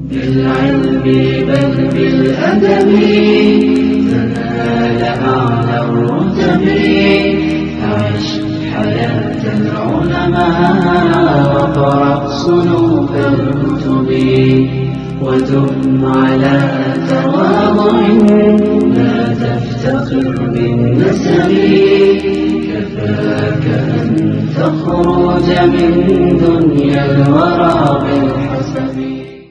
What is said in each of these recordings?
بالعلم بل بالأدب تنال أعلى الرتب عش حياة العلماء وقرأ صنوف الكتب ودم على تواضع لا تفتخر بالنسب كفاك أن تخرج من دنيا الورى بالحسب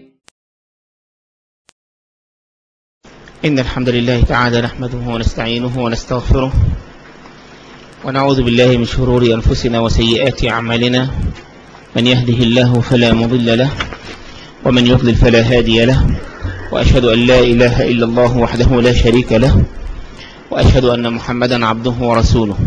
إن الحمد لله تعالى نحمده ونستعينه ونستغفره ونعوذ بالله من شرور أنفسنا وسيئات أعمالنا من يهده الله فلا مضل له ومن يضلل فلا هادي له وأشهد أن لا إله إلا الله وحده لا شريك له وأشهد أن محمدا عبده ورسوله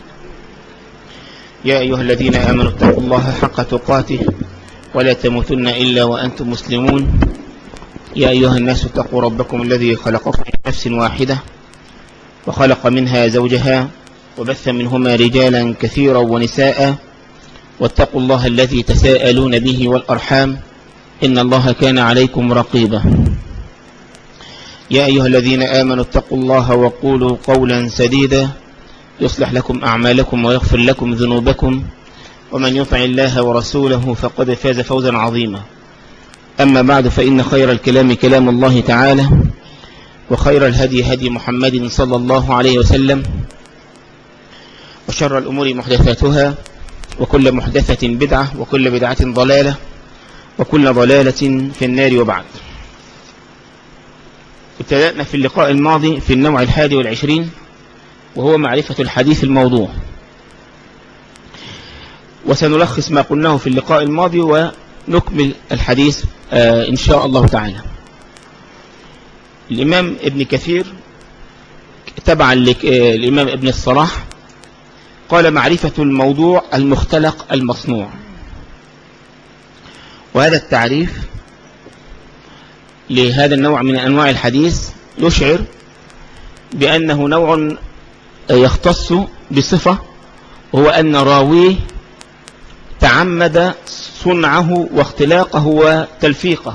يا أيها الذين آمنوا اتقوا الله حق تقاته ولا تموتن إلا وأنتم مسلمون يا أيها الناس اتقوا ربكم الذي خلقكم من نفس واحدة وخلق منها زوجها وبث منهما رجالا كثيرا ونساء واتقوا الله الذي تساءلون به والأرحام إن الله كان عليكم رقيبا يا أيها الذين آمنوا اتقوا الله وقولوا قولا سديدا يصلح لكم أعمالكم ويغفر لكم ذنوبكم ومن يطع الله ورسوله فقد فاز فوزا عظيما أما بعد فإن خير الكلام كلام الله تعالى وخير الهدي هدي محمد صلى الله عليه وسلم وشر الأمور محدثاتها وكل محدثة بدعة وكل بدعة ضلالة وكل ضلالة في النار وبعد ابتدأنا في اللقاء الماضي في النوع الحادي والعشرين وهو معرفة الحديث الموضوع وسنلخص ما قلناه في اللقاء الماضي ونكمل الحديث آه إن شاء الله تعالى الإمام ابن كثير تبعا للإمام ابن الصلاح قال معرفة الموضوع المختلق المصنوع وهذا التعريف لهذا النوع من أنواع الحديث يشعر بأنه نوع يختص بصفة وهو أن راويه تعمد صنعه واختلاقه وتلفيقه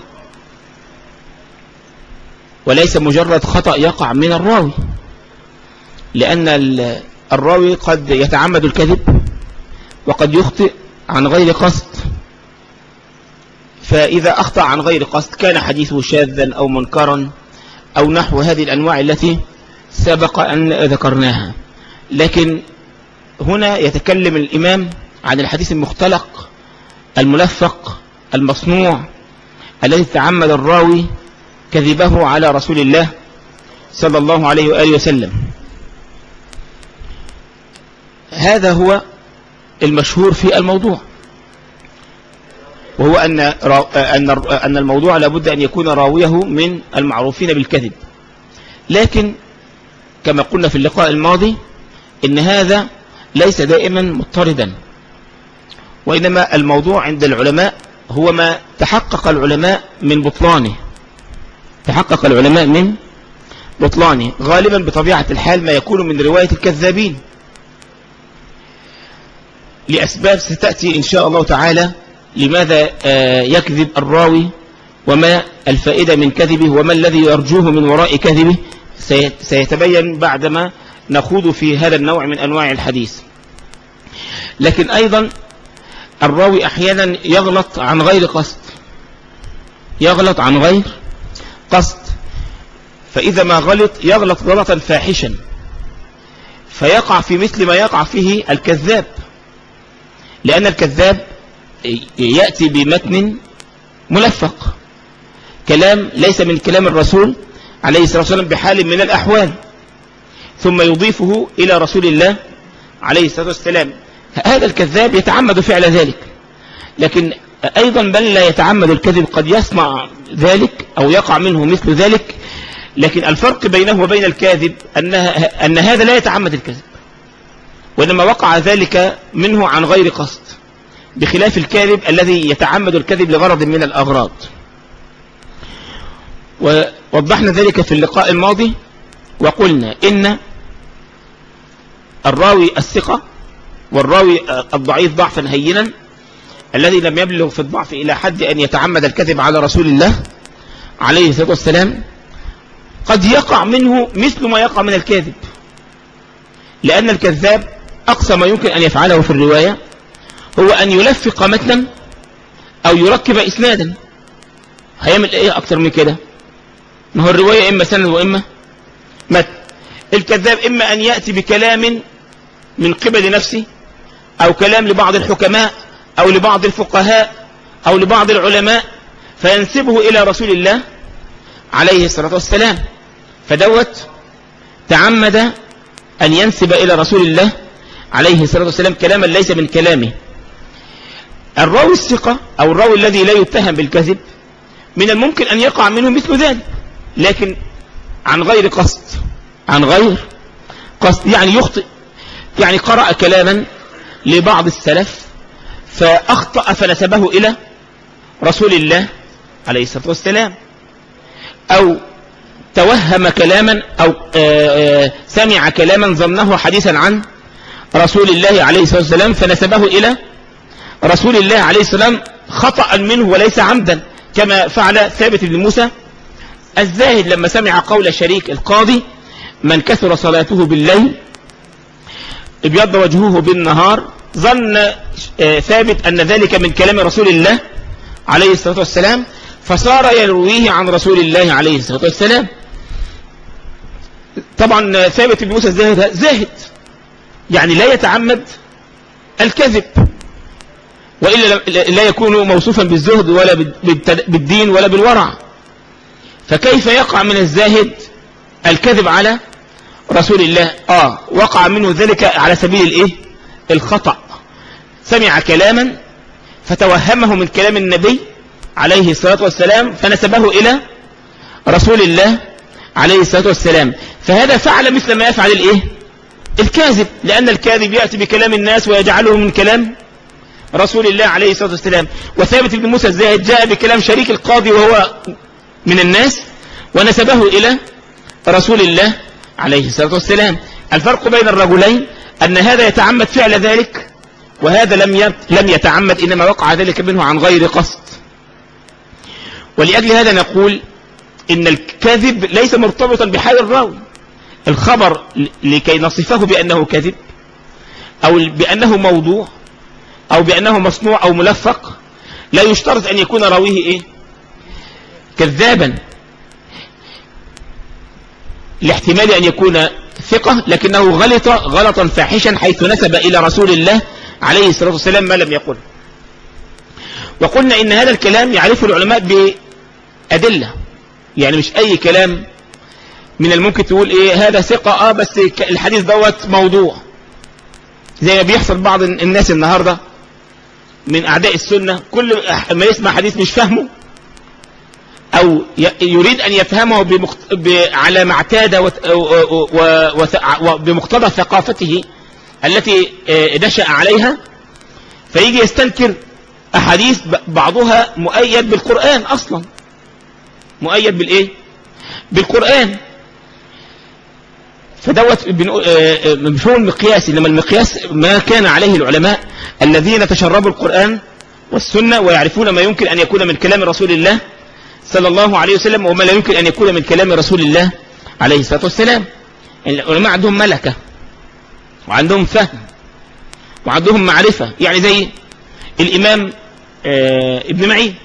وليس مجرد خطأ يقع من الراوي لأن الراوي قد يتعمد الكذب وقد يخطئ عن غير قصد فإذا أخطأ عن غير قصد كان حديثه شاذا أو منكرا أو نحو هذه الأنواع التي سبق أن ذكرناها لكن هنا يتكلم الإمام عن الحديث المختلق الملفق المصنوع الذي تعمد الراوي كذبه على رسول الله صلى الله عليه وآله وسلم هذا هو المشهور في الموضوع وهو أن, أن, أن الموضوع لابد أن يكون راويه من المعروفين بالكذب لكن كما قلنا في اللقاء الماضي إن هذا ليس دائما مضطردا وإنما الموضوع عند العلماء هو ما تحقق العلماء من بطلانه تحقق العلماء من بطلانه غالبا بطبيعة الحال ما يكون من رواية الكذابين لأسباب ستأتي إن شاء الله تعالى لماذا يكذب الراوي وما الفائدة من كذبه وما الذي يرجوه من وراء كذبه سيتبين بعدما نخوض في هذا النوع من أنواع الحديث لكن أيضا الراوي أحيانا يغلط عن غير قصد يغلط عن غير قصد فإذا ما غلط يغلط غلطا فاحشا فيقع في مثل ما يقع فيه الكذاب لأن الكذاب يأتي بمتن ملفق كلام ليس من كلام الرسول عليه الصلاة والسلام بحال من الأحوال ثم يضيفه إلى رسول الله عليه الصلاة والسلام هذا الكذاب يتعمد فعل ذلك لكن أيضا بل لا يتعمد الكذب قد يصنع ذلك أو يقع منه مثل ذلك لكن الفرق بينه وبين الكاذب أنها أن هذا لا يتعمد الكذب وإنما وقع ذلك منه عن غير قصد بخلاف الكاذب الذي يتعمد الكذب لغرض من الأغراض ووضحنا ذلك في اللقاء الماضي وقلنا إن الراوي الثقة والراوي الضعيف ضعفا هينا الذي لم يبلغ في الضعف إلى حد أن يتعمد الكذب على رسول الله عليه الصلاة والسلام قد يقع منه مثل ما يقع من الكاذب لأن الكذاب أقصى ما يمكن أن يفعله في الرواية هو أن يلفق متنا أو يركب إسنادا هيعمل إيه أكتر من كده ما هو الرواية إما سند وإما متن الكذاب إما أن يأتي بكلام من قبل نفسه أو كلام لبعض الحكماء أو لبعض الفقهاء أو لبعض العلماء فينسبه إلى رسول الله عليه الصلاة والسلام فدوت تعمد أن ينسب إلى رسول الله عليه الصلاة والسلام كلاما ليس من كلامه الراوي الثقة أو الراوي الذي لا يتهم بالكذب من الممكن أن يقع منه مثل ذلك لكن عن غير قصد عن غير قصد يعني يخطئ يعني قرأ كلاما لبعض السلف فأخطأ فنسبه إلى رسول الله عليه الصلاة والسلام أو توهم كلاما أو آآ آآ سمع كلاما ظنه حديثا عن رسول الله عليه الصلاة والسلام فنسبه إلى رسول الله عليه السلام خطأ منه وليس عمدا كما فعل ثابت بن موسى الزاهد لما سمع قول شريك القاضي من كثر صلاته بالليل ابيض وجهه بالنهار ظن ثابت أن ذلك من كلام رسول الله عليه الصلاة والسلام فصار يرويه عن رسول الله عليه الصلاة والسلام طبعا ثابت بن موسى الزاهد زاهد يعني لا يتعمد الكذب وإلا لا يكون موصوفا بالزهد ولا بالدين ولا بالورع فكيف يقع من الزاهد الكذب على رسول الله آه وقع منه ذلك على سبيل الإيه الخطأ سمع كلاما فتوهمه من كلام النبي عليه الصلاة والسلام فنسبه إلى رسول الله عليه الصلاة والسلام فهذا فعل مثل ما يفعل الإيه الكاذب لأن الكاذب يأتي بكلام الناس ويجعله من كلام رسول الله عليه الصلاة والسلام وثابت بن موسى الزاهد جاء بكلام شريك القاضي وهو من الناس ونسبه إلى رسول الله عليه الصلاة والسلام الفرق بين الرجلين أن هذا يتعمد فعل ذلك وهذا لم لم يتعمد إنما وقع ذلك منه عن غير قصد ولأجل هذا نقول إن الكذب ليس مرتبطا بحال الراوي الخبر لكي نصفه بأنه كذب أو بأنه موضوع أو بأنه مصنوع أو ملفق لا يشترط أن يكون راويه إيه كذابا لاحتمال أن يكون ثقة لكنه غلط غلطا فاحشا حيث نسب إلى رسول الله عليه الصلاة والسلام ما لم يقل وقلنا إن هذا الكلام يعرفه العلماء بأدلة يعني مش أي كلام من الممكن تقول إيه هذا ثقة آه بس الحديث دوت موضوع زي ما بيحصل بعض الناس النهاردة من أعداء السنة كل ما يسمع حديث مش فاهمه أو يريد أن يفهمه بمخت... ب... على ما اعتاد وت... و... و... و... بمقتضى ثقافته التي نشأ عليها فيجي يستنكر أحاديث بعضها مؤيد بالقرآن أصلا مؤيد بالإيه بالقرآن فدوت مفهوم المقياس إنما المقياس ما كان عليه العلماء الذين تشربوا القرآن والسنة ويعرفون ما يمكن أن يكون من كلام رسول الله صلى الله عليه وسلم وما لا يمكن أن يكون من كلام رسول الله عليه الصلاة والسلام العلماء عندهم ملكة وعندهم فهم وعندهم معرفة يعني زي الإمام ابن معين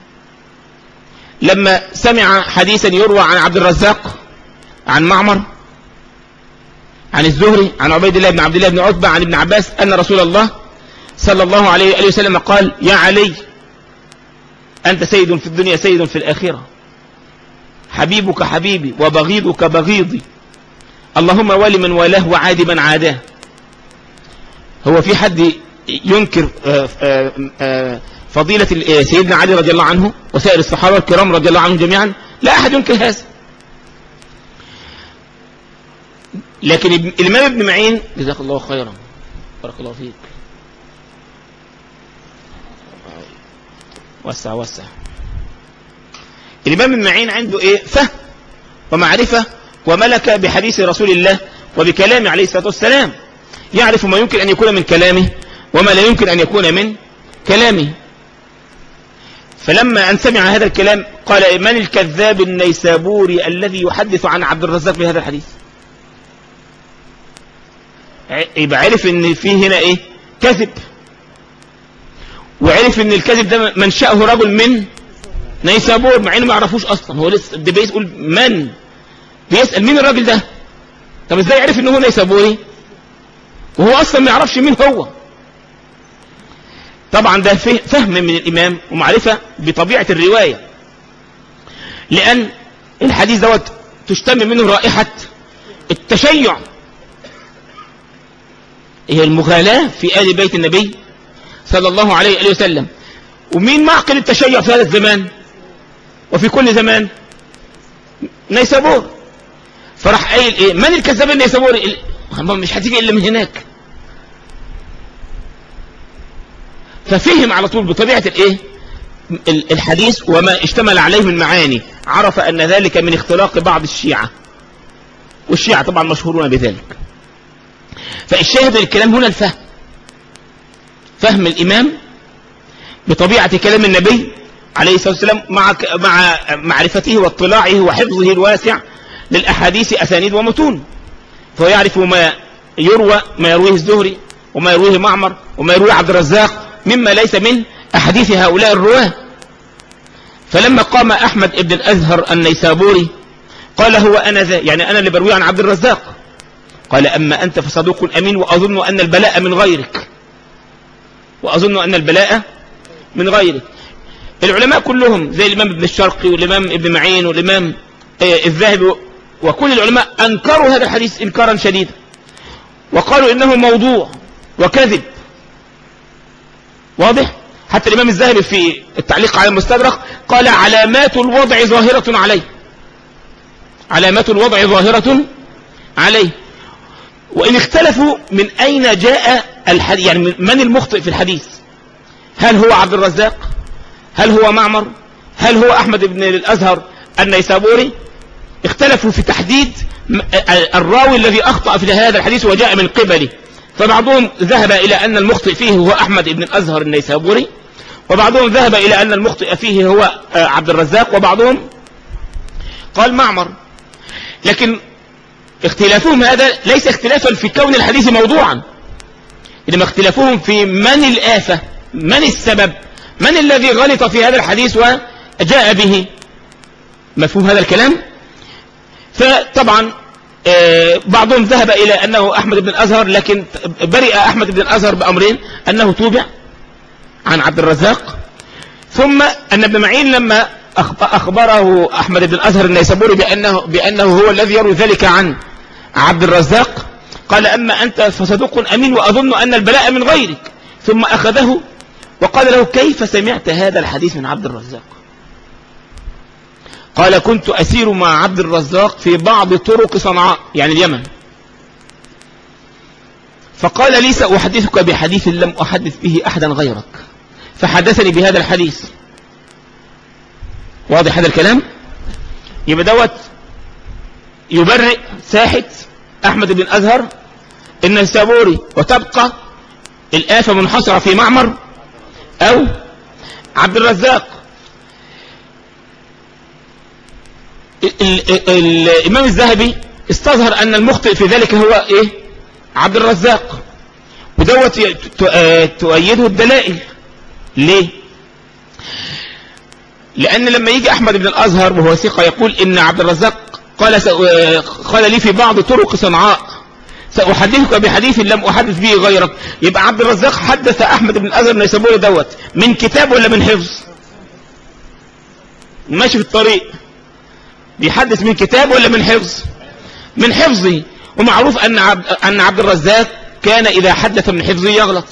لما سمع حديثا يروى عن عبد الرزاق عن معمر عن الزهري عن عبيد الله بن عبد الله بن عتبة عن ابن عباس أن رسول الله صلى الله عليه وسلم قال يا علي أنت سيد في الدنيا سيد في الآخرة حبيبك حبيبي وبغيضك بغيضي اللهم ولي من والاه وعاد من عاداه هو في حد ينكر فضيلة سيدنا علي رضي الله عنه وسائر الصحابة الكرام رضي الله عنهم جميعا لا أحد ينكر هذا لكن الإمام ابن معين جزاك الله خيرا بارك الله فيك وسع وسع الإمام ابن معين عنده إيه فهم ومعرفة وملكة بحديث رسول الله وبكلامه عليه الصلاة والسلام يعرف ما يمكن أن يكون من كلامه وما لا يمكن أن يكون من كلامه فلما أن سمع هذا الكلام قال من الكذاب النيسابوري الذي يحدث عن عبد الرزاق بهذا الحديث يبقى عرف ان في هنا ايه كذب وعرف ان الكذب ده منشأه رجل من نيسابور مع انه ما يعرفوش اصلا هو لسه ده بيقول من بيسأل مين الراجل ده طب ازاي عرف ان هو نيسابوري وهو اصلا ما يعرفش مين هو طبعا ده فهم من الامام ومعرفة بطبيعة الرواية لان الحديث دوت تشتم منه رائحة التشيع هي المغالاة في آل بيت النبي صلى الله عليه وسلم ومين معقل التشيع في هذا الزمان وفي كل زمان نيسابور فراح قايل ايه من الكذاب النيسابوري مش هتيجي الا من هناك ففهم على طول بطبيعة الايه الحديث وما اشتمل عليه من معاني عرف ان ذلك من اختلاق بعض الشيعة والشيعة طبعا مشهورون بذلك فالشاهد الكلام هنا الفهم فهم الامام بطبيعة كلام النبي عليه الصلاة والسلام مع مع معرفته واطلاعه وحفظه الواسع للأحاديث أسانيد ومتون فيعرف ما يروى ما يرويه الزهري وما يرويه معمر وما يرويه عبد الرزاق مما ليس من أحاديث هؤلاء الرواه فلما قام أحمد ابن الأزهر النيسابوري قال هو أنا ذا يعني أنا اللي بروي عن عبد الرزاق قال أما أنت فصدوق أمين وأظن أن البلاء من غيرك وأظن أن البلاء من غيرك العلماء كلهم زي الإمام ابن الشرقي والإمام ابن معين والإمام الذهبي وكل العلماء أنكروا هذا الحديث إنكارا شديدا وقالوا إنه موضوع وكذب واضح حتى الإمام الذهبي في التعليق على المستدرك قال علامات الوضع ظاهرة عليه علامات الوضع ظاهرة عليه وإن اختلفوا من أين جاء الحديث يعني من المخطئ في الحديث هل هو عبد الرزاق هل هو معمر هل هو أحمد بن الأزهر النيسابوري اختلفوا في تحديد الراوي الذي أخطأ في هذا الحديث وجاء من قبله فبعضهم ذهب إلى أن المخطئ فيه هو أحمد بن الأزهر النيسابوري وبعضهم ذهب إلى أن المخطئ فيه هو عبد الرزاق وبعضهم قال معمر لكن اختلافهم هذا ليس اختلافا في كون الحديث موضوعا إنما اختلافهم في من الآفة من السبب من الذي غلط في هذا الحديث وجاء به مفهوم هذا الكلام فطبعا بعضهم ذهب إلى أنه أحمد بن الأزهر لكن برئ أحمد بن الأزهر بأمرين أنه توبع عن عبد الرزاق ثم أن ابن معين لما أخبره أحمد بن الأزهر النيسابوري بأنه, بأنه هو الذي يروي ذلك عن عبد الرزاق قال أما أنت فصدوق أمين وأظن أن البلاء من غيرك ثم أخذه وقال له كيف سمعت هذا الحديث من عبد الرزاق قال كنت أسير مع عبد الرزاق في بعض طرق صنعاء يعني اليمن فقال لي سأحدثك بحديث لم أحدث به أحدا غيرك فحدثني بهذا الحديث واضح هذا الكلام يبقى دوت يبرئ ساحة أحمد بن أزهر النسابوري وتبقى الآفة منحصرة في معمر أو عبد الرزاق الإمام الذهبي استظهر أن المخطئ في ذلك هو إيه عبد الرزاق ودوت تؤيده الدلائل ليه لأن لما يجي أحمد بن الأزهر وهو ثقة يقول إن عبد الرزاق قال, قال لي في بعض طرق صنعاء سأحدثك بحديث لم أحدث به غيرك يبقى عبد الرزاق حدث أحمد بن الأزهر نيسابوري دوت من كتاب ولا من حفظ ماشي في الطريق بيحدث من كتاب ولا من حفظ من حفظه ومعروف أن عبد, أن عبد الرزاق كان إذا حدث من حفظه يغلط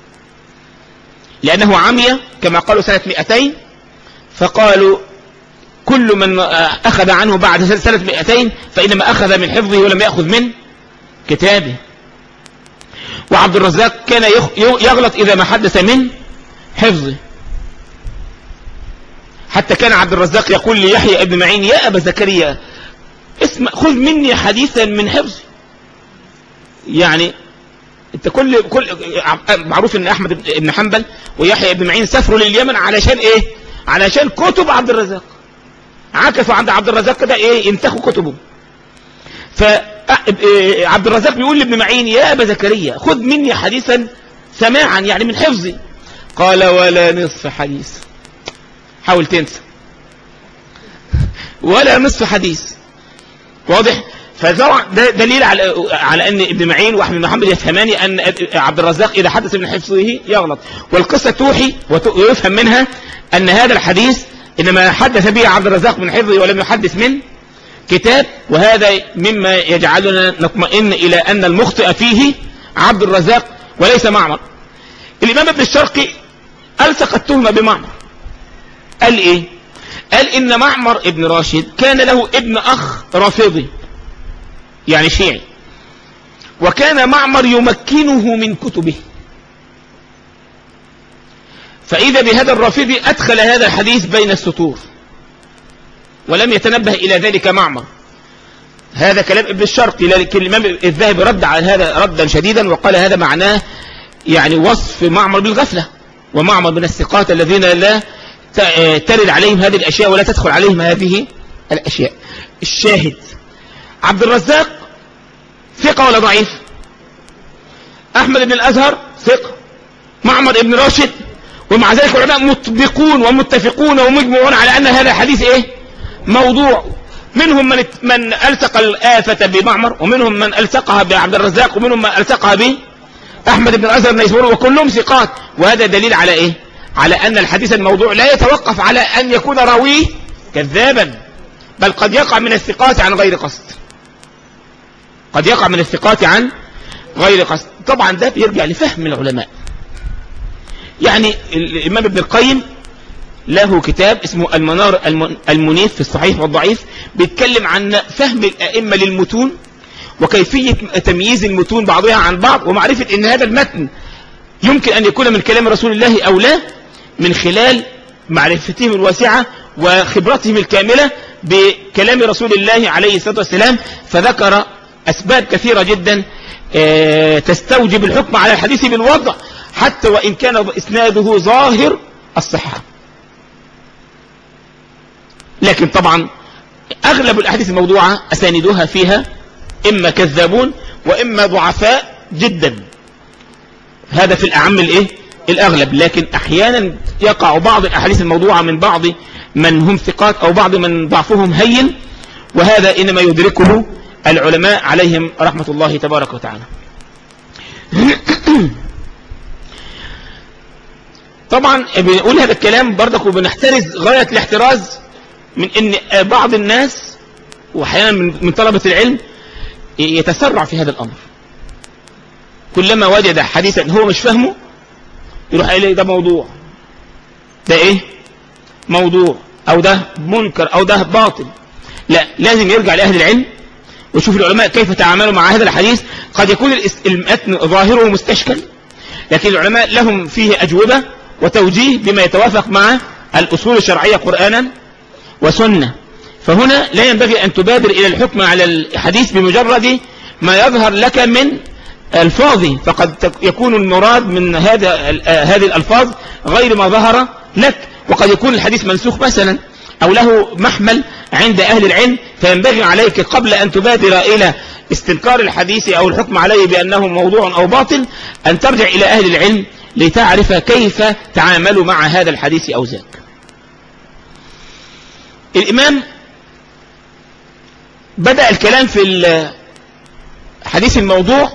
لأنه عمي كما قالوا سنة 200 فقالوا كل من أخذ عنه بعد سنة 200 فإنما أخذ من حفظه ولم يأخذ من كتابه وعبد الرزاق كان يغلط إذا ما حدث من حفظه حتى كان عبد الرزاق يقول ليحيى ابن معين يا أبا زكريا اسمع خذ مني حديثا من حفظي يعني انت كل كل معروف ان احمد بن حنبل ويحيى ابن معين سافروا لليمن علشان ايه علشان كتب عبد الرزاق عكسوا عند عبد الرزاق كده ايه ينسخوا كتبه فعبد الرزاق بيقول لابن معين يا ابا زكريا خذ مني حديثا سماعا يعني من حفظي قال ولا نصف حديث حاول تنسى ولا نصف حديث واضح فطبعا ده دليل على على ان ابن معين واحمد بن محمد يفهمان ان عبد الرزاق اذا حدث من حفظه يغلط والقصه توحي ويفهم منها ان هذا الحديث انما حدث به عبد الرزاق من حفظه ولم يحدث من كتاب وهذا مما يجعلنا نطمئن الى ان المخطئ فيه عبد الرزاق وليس معمر الامام ابن الشرقي الصق التهمه بمعمر قال ايه قال ان معمر ابن راشد كان له ابن اخ رافضي يعني شيعي وكان معمر يمكنه من كتبه فإذا بهذا الرافضي أدخل هذا الحديث بين السطور ولم يتنبه إلى ذلك معمر هذا كلام ابن الشرقي لكن الإمام الذهبي رد على هذا ردا شديدا وقال هذا معناه يعني وصف معمر بالغفلة ومعمر من الثقات الذين لا ترد عليهم هذه الأشياء ولا تدخل عليهم هذه الأشياء الشاهد عبد الرزاق ثقة ولا ضعيف أحمد بن الأزهر ثقة معمر بن راشد ومع ذلك العلماء مطبقون ومتفقون ومجمعون على أن هذا الحديث إيه موضوع منهم من من التقى الآفة بمعمر ومنهم من التقها بعبد الرزاق ومنهم من التقها به أحمد بن الأزهر النيسابوري وكلهم ثقات وهذا دليل على إيه على أن الحديث الموضوع لا يتوقف على أن يكون راويه كذابا بل قد يقع من الثقات عن غير قصد قد يقع من الثقات عن غير قصد طبعا ده بيرجع لفهم العلماء يعني الإمام ابن القيم له كتاب اسمه المنار المنيف في الصحيح والضعيف بيتكلم عن فهم الأئمة للمتون وكيفية تمييز المتون بعضها عن بعض ومعرفة ان هذا المتن يمكن ان يكون من كلام رسول الله او لا من خلال معرفتهم الواسعة وخبرتهم الكاملة بكلام رسول الله عليه الصلاة والسلام فذكر أسباب كثيرة جدا تستوجب الحكم على الحديث بالوضع حتى وإن كان إسناده ظاهر الصحة لكن طبعا أغلب الأحاديث الموضوعة أساندها فيها إما كذابون وإما ضعفاء جدا هذا في الأعم الإيه؟ الأغلب لكن أحيانا يقع بعض الأحاديث الموضوعة من بعض من هم ثقات أو بعض من ضعفهم هين وهذا إنما يدركه العلماء عليهم رحمة الله تبارك وتعالى طبعا بنقول هذا الكلام برضك وبنحترز غاية الاحتراز من ان بعض الناس واحيانا من طلبة العلم يتسرع في هذا الامر كلما وجد حديثا هو مش فاهمه يروح قايل ده موضوع ده ايه موضوع او ده منكر او ده باطل لا لازم يرجع لأهل العلم وشوف العلماء كيف تعاملوا مع هذا الحديث قد يكون المتن ظاهره مستشكل لكن العلماء لهم فيه أجوبة وتوجيه بما يتوافق مع الأصول الشرعية قرآنا وسنة فهنا لا ينبغي أن تبادر إلى الحكم على الحديث بمجرد ما يظهر لك من الفاظه فقد يكون المراد من هذا هذه الألفاظ غير ما ظهر لك وقد يكون الحديث منسوخ مثلا أو له محمل عند أهل العلم فينبغي عليك قبل أن تبادر إلى استنكار الحديث أو الحكم عليه بأنه موضوع أو باطل أن ترجع إلى أهل العلم لتعرف كيف تعاملوا مع هذا الحديث أو ذاك الإمام بدأ الكلام في الحديث الموضوع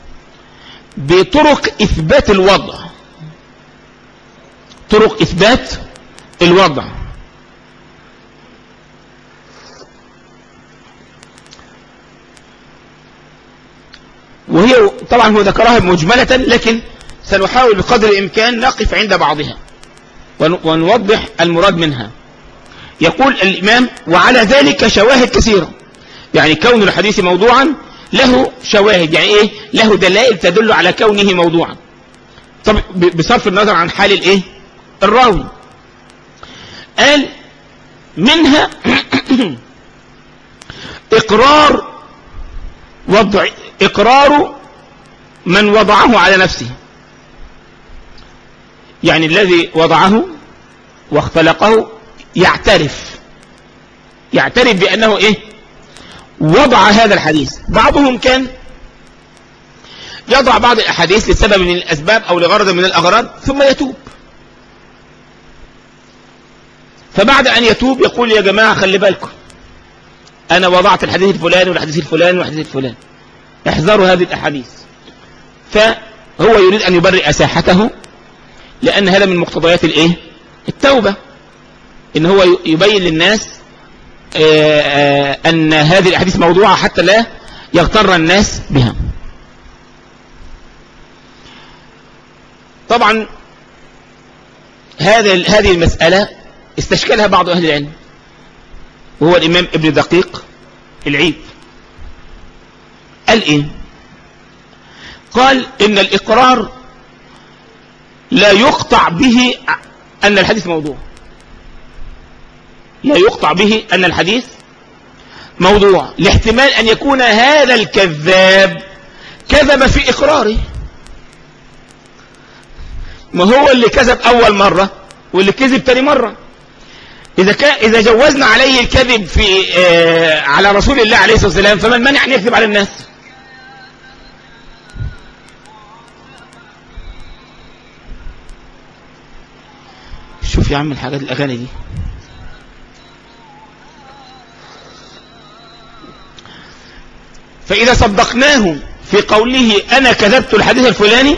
بطرق إثبات الوضع طرق إثبات الوضع وهي طبعا هو ذكرها مجملة لكن سنحاول بقدر الإمكان نقف عند بعضها ونوضح المراد منها يقول الإمام وعلى ذلك شواهد كثيرة يعني كون الحديث موضوعا له شواهد يعني إيه له دلائل تدل على كونه موضوعا طب بصرف النظر عن حال الإيه الراوي قال منها إقرار وضع إقرار من وضعه على نفسه يعني الذي وضعه واختلقه يعترف يعترف بأنه إيه وضع هذا الحديث بعضهم كان يضع بعض الأحاديث لسبب من الأسباب أو لغرض من الأغراض ثم يتوب فبعد أن يتوب يقول يا جماعة خلي بالكم أنا وضعت الحديث الفلاني والحديث الفلاني والحديث الفلاني احذروا هذه الأحاديث فهو يريد أن يبرئ ساحته لأن هذا من مقتضيات الإيه؟ التوبة إن هو يبين للناس آه، آه، أن هذه الأحاديث موضوعة حتى لا يغتر الناس بها طبعا هذا هذه المسألة استشكلها بعض أهل العلم وهو الإمام ابن دقيق العيد قال إيه قال إن الإقرار لا يقطع به أن الحديث موضوع لا يقطع به أن الحديث موضوع لاحتمال أن يكون هذا الكذاب كذب في إقراره ما هو اللي كذب أول مرة واللي كذب تاني مرة إذا كان إذا جوزنا عليه الكذب في آه على رسول الله عليه الصلاة والسلام فما المانع أن يكذب على الناس شوف يا عم الحاجات الأغاني دي فإذا صدقناه في قوله أنا كذبت الحديث الفلاني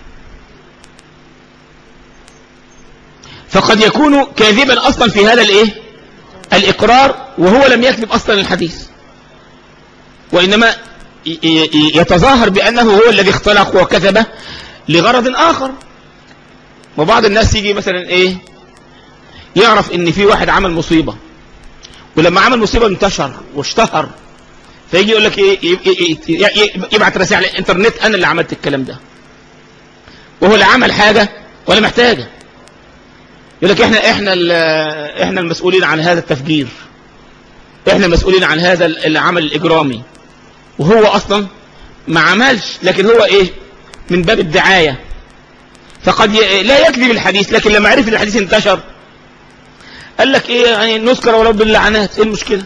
فقد يكون كاذبا أصلا في هذا الإيه الإقرار وهو لم يكذب أصلا الحديث وإنما يتظاهر بأنه هو الذي اختلق وكذب لغرض آخر وبعض الناس يجي مثلا إيه يعرف ان في واحد عمل مصيبة ولما عمل مصيبة انتشر واشتهر فيجي يقول لك ايه يبعت رسائل على الانترنت انا اللي عملت الكلام ده وهو اللي عمل حاجة ولا محتاجة يقول لك احنا احنا احنا المسؤولين عن هذا التفجير احنا المسؤولين عن هذا العمل الاجرامي وهو اصلا ما عملش لكن هو ايه من باب الدعاية فقد لا يكذب الحديث لكن لما عرف الحديث انتشر قال لك ايه يعني نذكر ولو باللعنات ايه المشكلة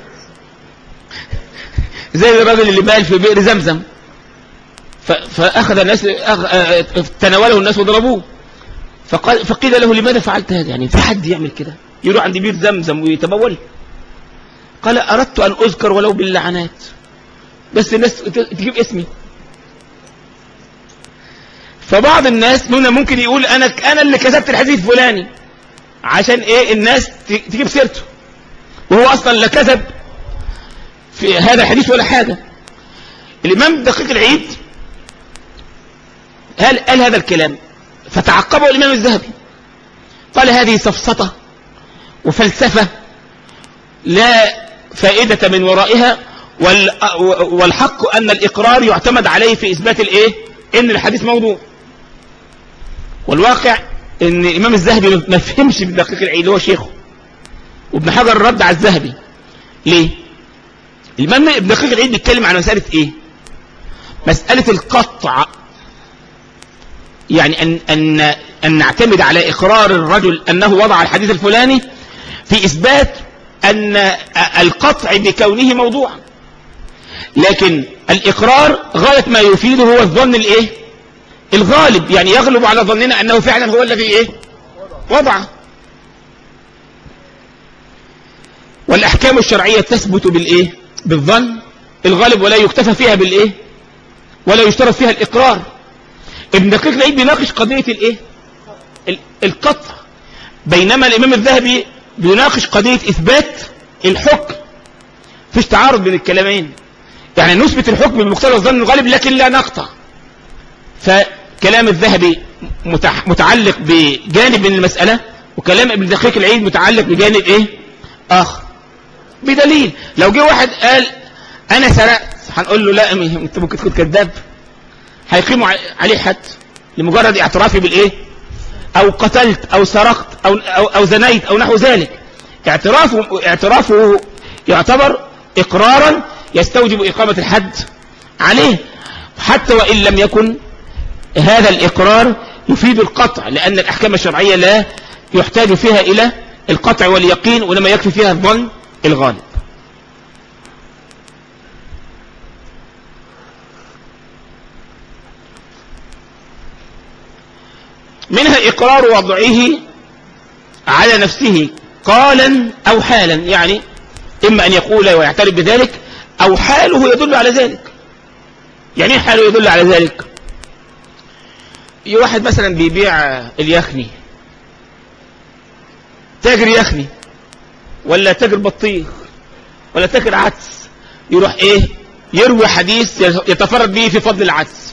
زي الراجل اللي بال في بئر زمزم فأخذ الناس تناوله الناس وضربوه فقال فقيل له لماذا فعلت هذا يعني في حد يعمل كده يروح عند بئر زمزم ويتبول قال أردت أن أذكر ولو باللعنات بس الناس تجيب اسمي فبعض الناس هنا ممكن يقول أنا أنا اللي كتبت الحديث الفلاني عشان ايه الناس تجيب سيرته وهو اصلا لا كذب في هذا الحديث ولا حاجة الامام دقيق العيد قال, قال هذا الكلام فتعقبه الامام الذهبي قال هذه سفسطة وفلسفة لا فائدة من ورائها والحق ان الاقرار يعتمد عليه في اثبات الايه ان الحديث موضوع والواقع ان الامام الذهبي ما فهمش بدقيق العيد هو شيخه وابن حجر رد على الذهبي ليه الامام ابن دقيق العيد بيتكلم عن مسألة ايه مسألة القطع يعني ان, أن, أن نعتمد على اقرار الرجل انه وضع الحديث الفلاني في اثبات ان القطع بكونه موضوع لكن الاقرار غاية ما يفيده هو الظن الايه الغالب يعني يغلب على ظننا أنه فعلا هو الذي إيه وضعه والأحكام الشرعية تثبت بالإيه بالظن الغالب ولا يكتفى فيها بالإيه ولا يشترط فيها الإقرار ابن دقيق العيد بيناقش قضية الإيه القطع بينما الإمام الذهبي بيناقش قضية إثبات الحكم فيش تعارض بين الكلامين يعني نثبت الحكم بمقتضى الظن الغالب لكن لا نقطع كلام الذهبي متعلق بجانب من المسألة وكلام ابن دقيق العيد متعلق بجانب ايه اخر بدليل لو جه واحد قال انا سرقت هنقول له لا انت ممكن تكون كذاب هيقيموا عليه حد لمجرد اعترافي بالايه او قتلت او سرقت او او, أو زنيت او نحو ذلك اعترافه اعترافه يعتبر اقرارا يستوجب اقامة الحد عليه حتى وان لم يكن هذا الإقرار يفيد القطع لأن الأحكام الشرعية لا يحتاج فيها إلى القطع واليقين ولما يكفي فيها الظن الغالب منها إقرار وضعه على نفسه قالا أو حالا يعني إما أن يقول ويعترف بذلك أو حاله يدل على ذلك يعني ايه حاله يدل على ذلك واحد مثلا بيبيع اليخني تاجر يخني ولا تاجر بطيخ ولا تاجر عدس يروح ايه يروي حديث يتفرد به في فضل العدس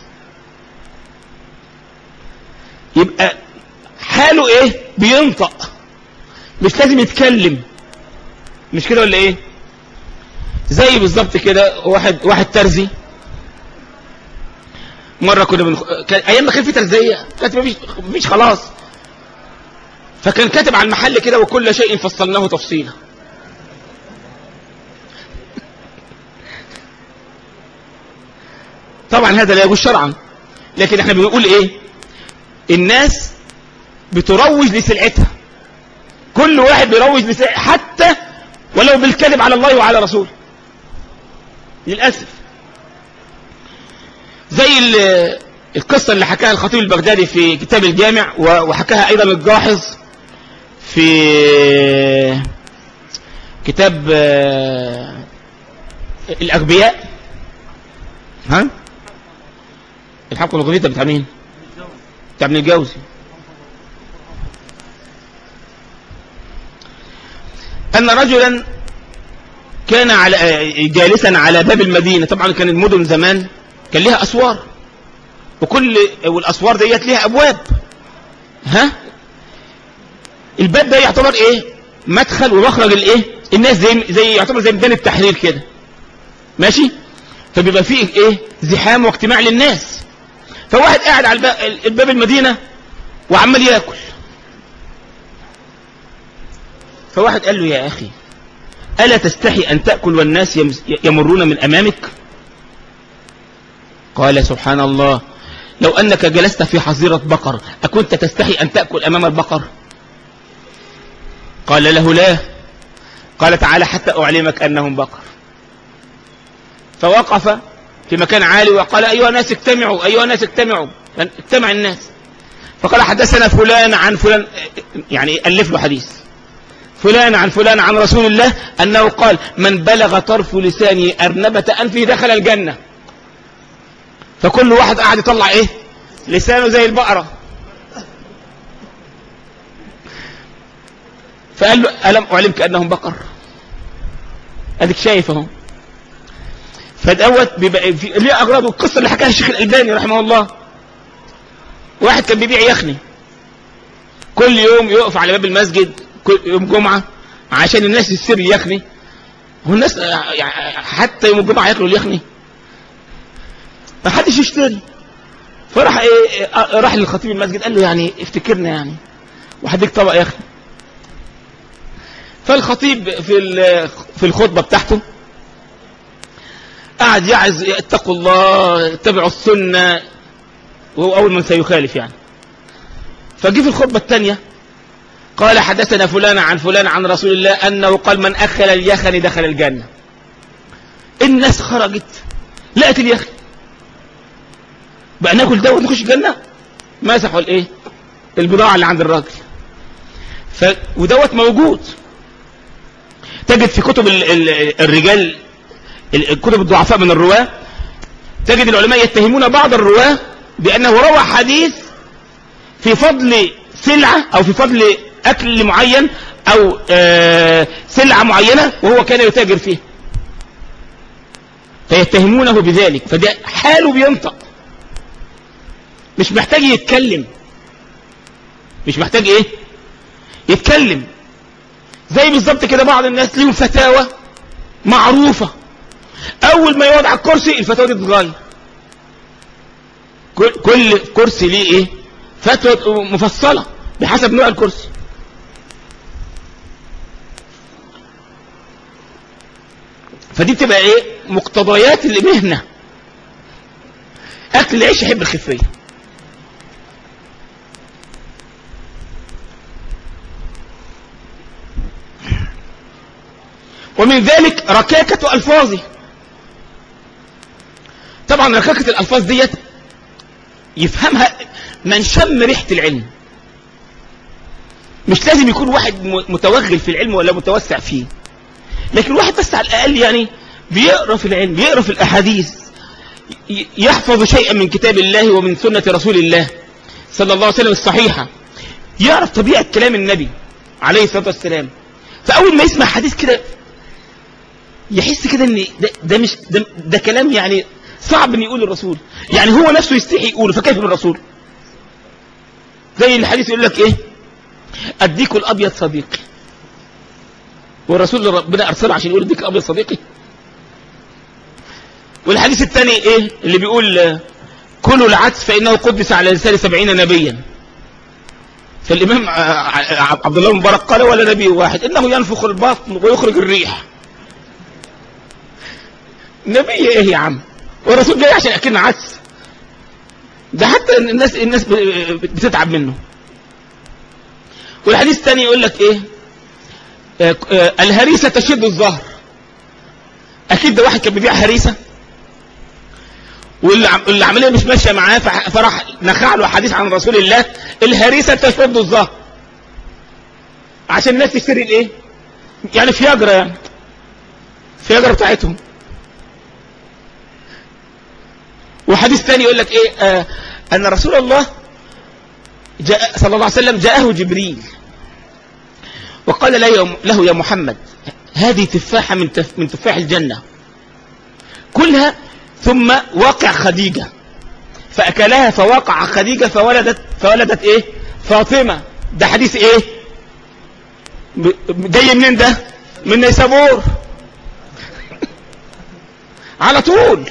يبقى حاله ايه بينطق مش لازم يتكلم مش كده ولا ايه زي بالظبط كده واحد واحد ترزي مره كنا من كان ايام ما كان في ترزيه كانت مفيش مفيش خلاص فكان كاتب على المحل كده وكل شيء فصلناه تفصيلا طبعا هذا لا يجوز شرعا لكن احنا بنقول ايه الناس بتروج لسلعتها كل واحد بيروج لسلعتها حتى ولو بالكذب على الله وعلى رسوله للأسف زي القصة اللي حكاها الخطيب البغدادي في كتاب الجامع وحكاها أيضا الجاحظ في كتاب الأغبياء ها الحق الغبية بتاع مين بتاع ابن الجوزي أن رجلا كان على جالسا على باب المدينة طبعا كان المدن زمان كان لها أسوار وكل والأسوار ديت لها أبواب ها الباب ده يعتبر ايه مدخل ومخرج الايه الناس زي زي يعتبر زي ميدان التحرير كده ماشي فبيبقى فيه ايه زحام واجتماع للناس فواحد قاعد على الباب المدينة وعمال ياكل فواحد قال له يا أخي ألا تستحي أن تأكل والناس يمرون من أمامك قال سبحان الله لو أنك جلست في حظيرة بقر أكنت تستحي أن تأكل أمام البقر قال له لا قال تعالى حتى أعلمك أنهم بقر فوقف في مكان عالي وقال أيها الناس اجتمعوا أيها الناس اجتمعوا اجتمع الناس فقال حدثنا فلان عن فلان يعني ألف له حديث فلان عن فلان عن رسول الله أنه قال من بلغ طرف لسانه أرنبة أنفه دخل الجنة فكل واحد قاعد يطلع ايه لسانه زي البقرة فقال له ألم أعلمك أنهم بقر أديك شايف اهو فدوت بيبقى في ليه أغراض القصة اللي حكاها الشيخ الألباني رحمه الله واحد كان بيبيع يخني كل يوم يقف على باب المسجد كل يوم جمعة عشان الناس يسير اليخني هو الناس حتى يوم الجمعة ياكلوا اليخني ما حدش يشتري فراح ايه راح للخطيب المسجد قال له يعني افتكرنا يعني وهديك طبق يخني فالخطيب في في الخطبة بتاعته قعد يعز اتقوا الله اتبعوا السنة وهو أول من سيخالف يعني فجي في الخطبة الثانية قال حدثنا فلان عن فلان عن رسول الله أنه قال من أخل اليخن دخل الجنة الناس خرجت لقت اليخن بقى ناكل ده ونخش الجنة مسحوا الايه البضاعة اللي عند الراجل ف... ودوت موجود تجد في كتب ال... ال... الرجال الكتب الضعفاء من الرواة تجد العلماء يتهمون بعض الرواة بأنه روى حديث في فضل سلعة أو في فضل أكل معين أو آه سلعة معينة وهو كان يتاجر فيه فيتهمونه بذلك فده حاله بينطق مش محتاج يتكلم مش محتاج ايه يتكلم زي بالظبط كده بعض الناس ليهم فتاوى معروفة اول ما يقعد على الكرسي الفتاوى دي تتغير كل كرسي ليه ايه فتوى مفصلة بحسب نوع الكرسي فدي بتبقى ايه مقتضيات المهنة اكل العيش يحب الخفيه ومن ذلك ركاكة ألفاظه طبعا ركاكة الألفاظ ديت يفهمها من شم ريحة العلم مش لازم يكون واحد متوغل في العلم ولا متوسع فيه لكن واحد بس على الأقل يعني بيقرأ في العلم بيقرأ في الأحاديث يحفظ شيئا من كتاب الله ومن سنة رسول الله صلى الله عليه وسلم الصحيحة يعرف طبيعة كلام النبي عليه الصلاة والسلام فأول ما يسمع حديث كده يحس كده ان ده, ده مش ده, ده كلام يعني صعب ان يقول الرسول يعني هو نفسه يستحي يقوله فكيف بالرسول زي الحديث يقول لك ايه اديك الابيض صديقي والرسول ربنا ارسله عشان يقول اديك الابيض صديقي والحديث الثاني ايه اللي بيقول كلوا العدس فانه قدس على لسان سبعين نبيا فالامام عبد الله المبارك قال ولا نبي واحد انه ينفخ البطن ويخرج الريح نبي ايه يا عم والرسول جاي عشان ياكلنا عدس ده حتى الناس الناس بتتعب منه والحديث الثاني يقول لك ايه الهريسة تشد الظهر اكيد ده واحد كان بيبيع هريسة والعملية مش ماشية معاه فراح نخع له حديث عن رسول الله الهريسة تشد الظهر عشان الناس تشتري الايه يعني فياجرا يعني فياجرا بتاعتهم وحديث ثاني يقول لك ايه آه ان رسول الله جاء صلى الله عليه وسلم جاءه جبريل وقال له يا محمد هذه تفاحة من تف من تفاح الجنة كلها ثم وقع خديجة فأكلها فوقع خديجة فولدت فولدت ايه فاطمة ده حديث ايه جاي منين ده من نيسابور على طول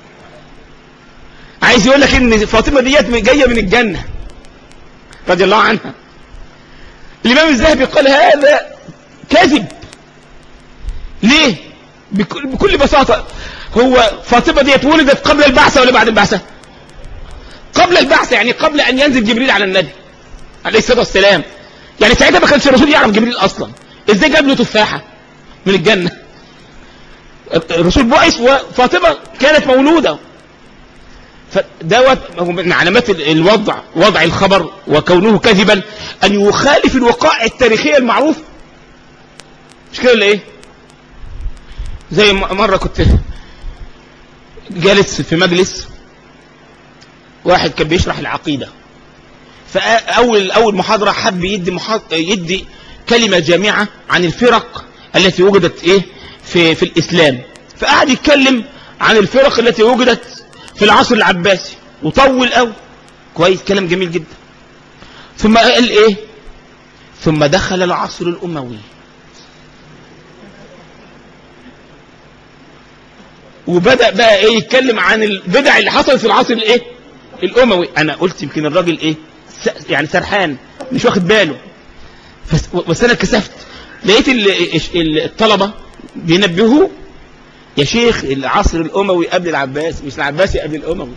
عايز يقول لك ان فاطمة ديت جاية من الجنة رضي الله عنها الامام الذهبي قال هذا كذب ليه بكل, بكل بساطة هو فاطمة ديت ولدت قبل البعثة ولا بعد البعثة قبل البعثة يعني قبل ان ينزل جبريل على النبي عليه الصلاة والسلام يعني ساعتها ما كانش الرسول يعرف جبريل اصلا ازاي جاب له تفاحة من الجنة الرسول بعث وفاطمة كانت مولودة فدوت من علامات الوضع وضع الخبر وكونه كذبا ان يخالف الوقائع التاريخية المعروف مش كده ولا ايه زي مرة كنت جالس في مجلس واحد كان بيشرح العقيدة فاول اول محاضرة حب يدي محاضرة يدي كلمة جامعة عن الفرق التي وجدت ايه في في الاسلام فقعد يتكلم عن الفرق التي وجدت في العصر العباسي وطول قوي كويس كلام جميل جدا ثم قال ايه ثم دخل العصر الاموي وبدأ بقى ايه يتكلم عن البدع اللي حصلت في العصر الايه الاموي انا قلت يمكن الراجل ايه يعني سرحان مش واخد باله بس انا كسفت لقيت الطلبة بينبهوه يا شيخ العصر الاموي قبل العباس مش العباسي قبل الاموي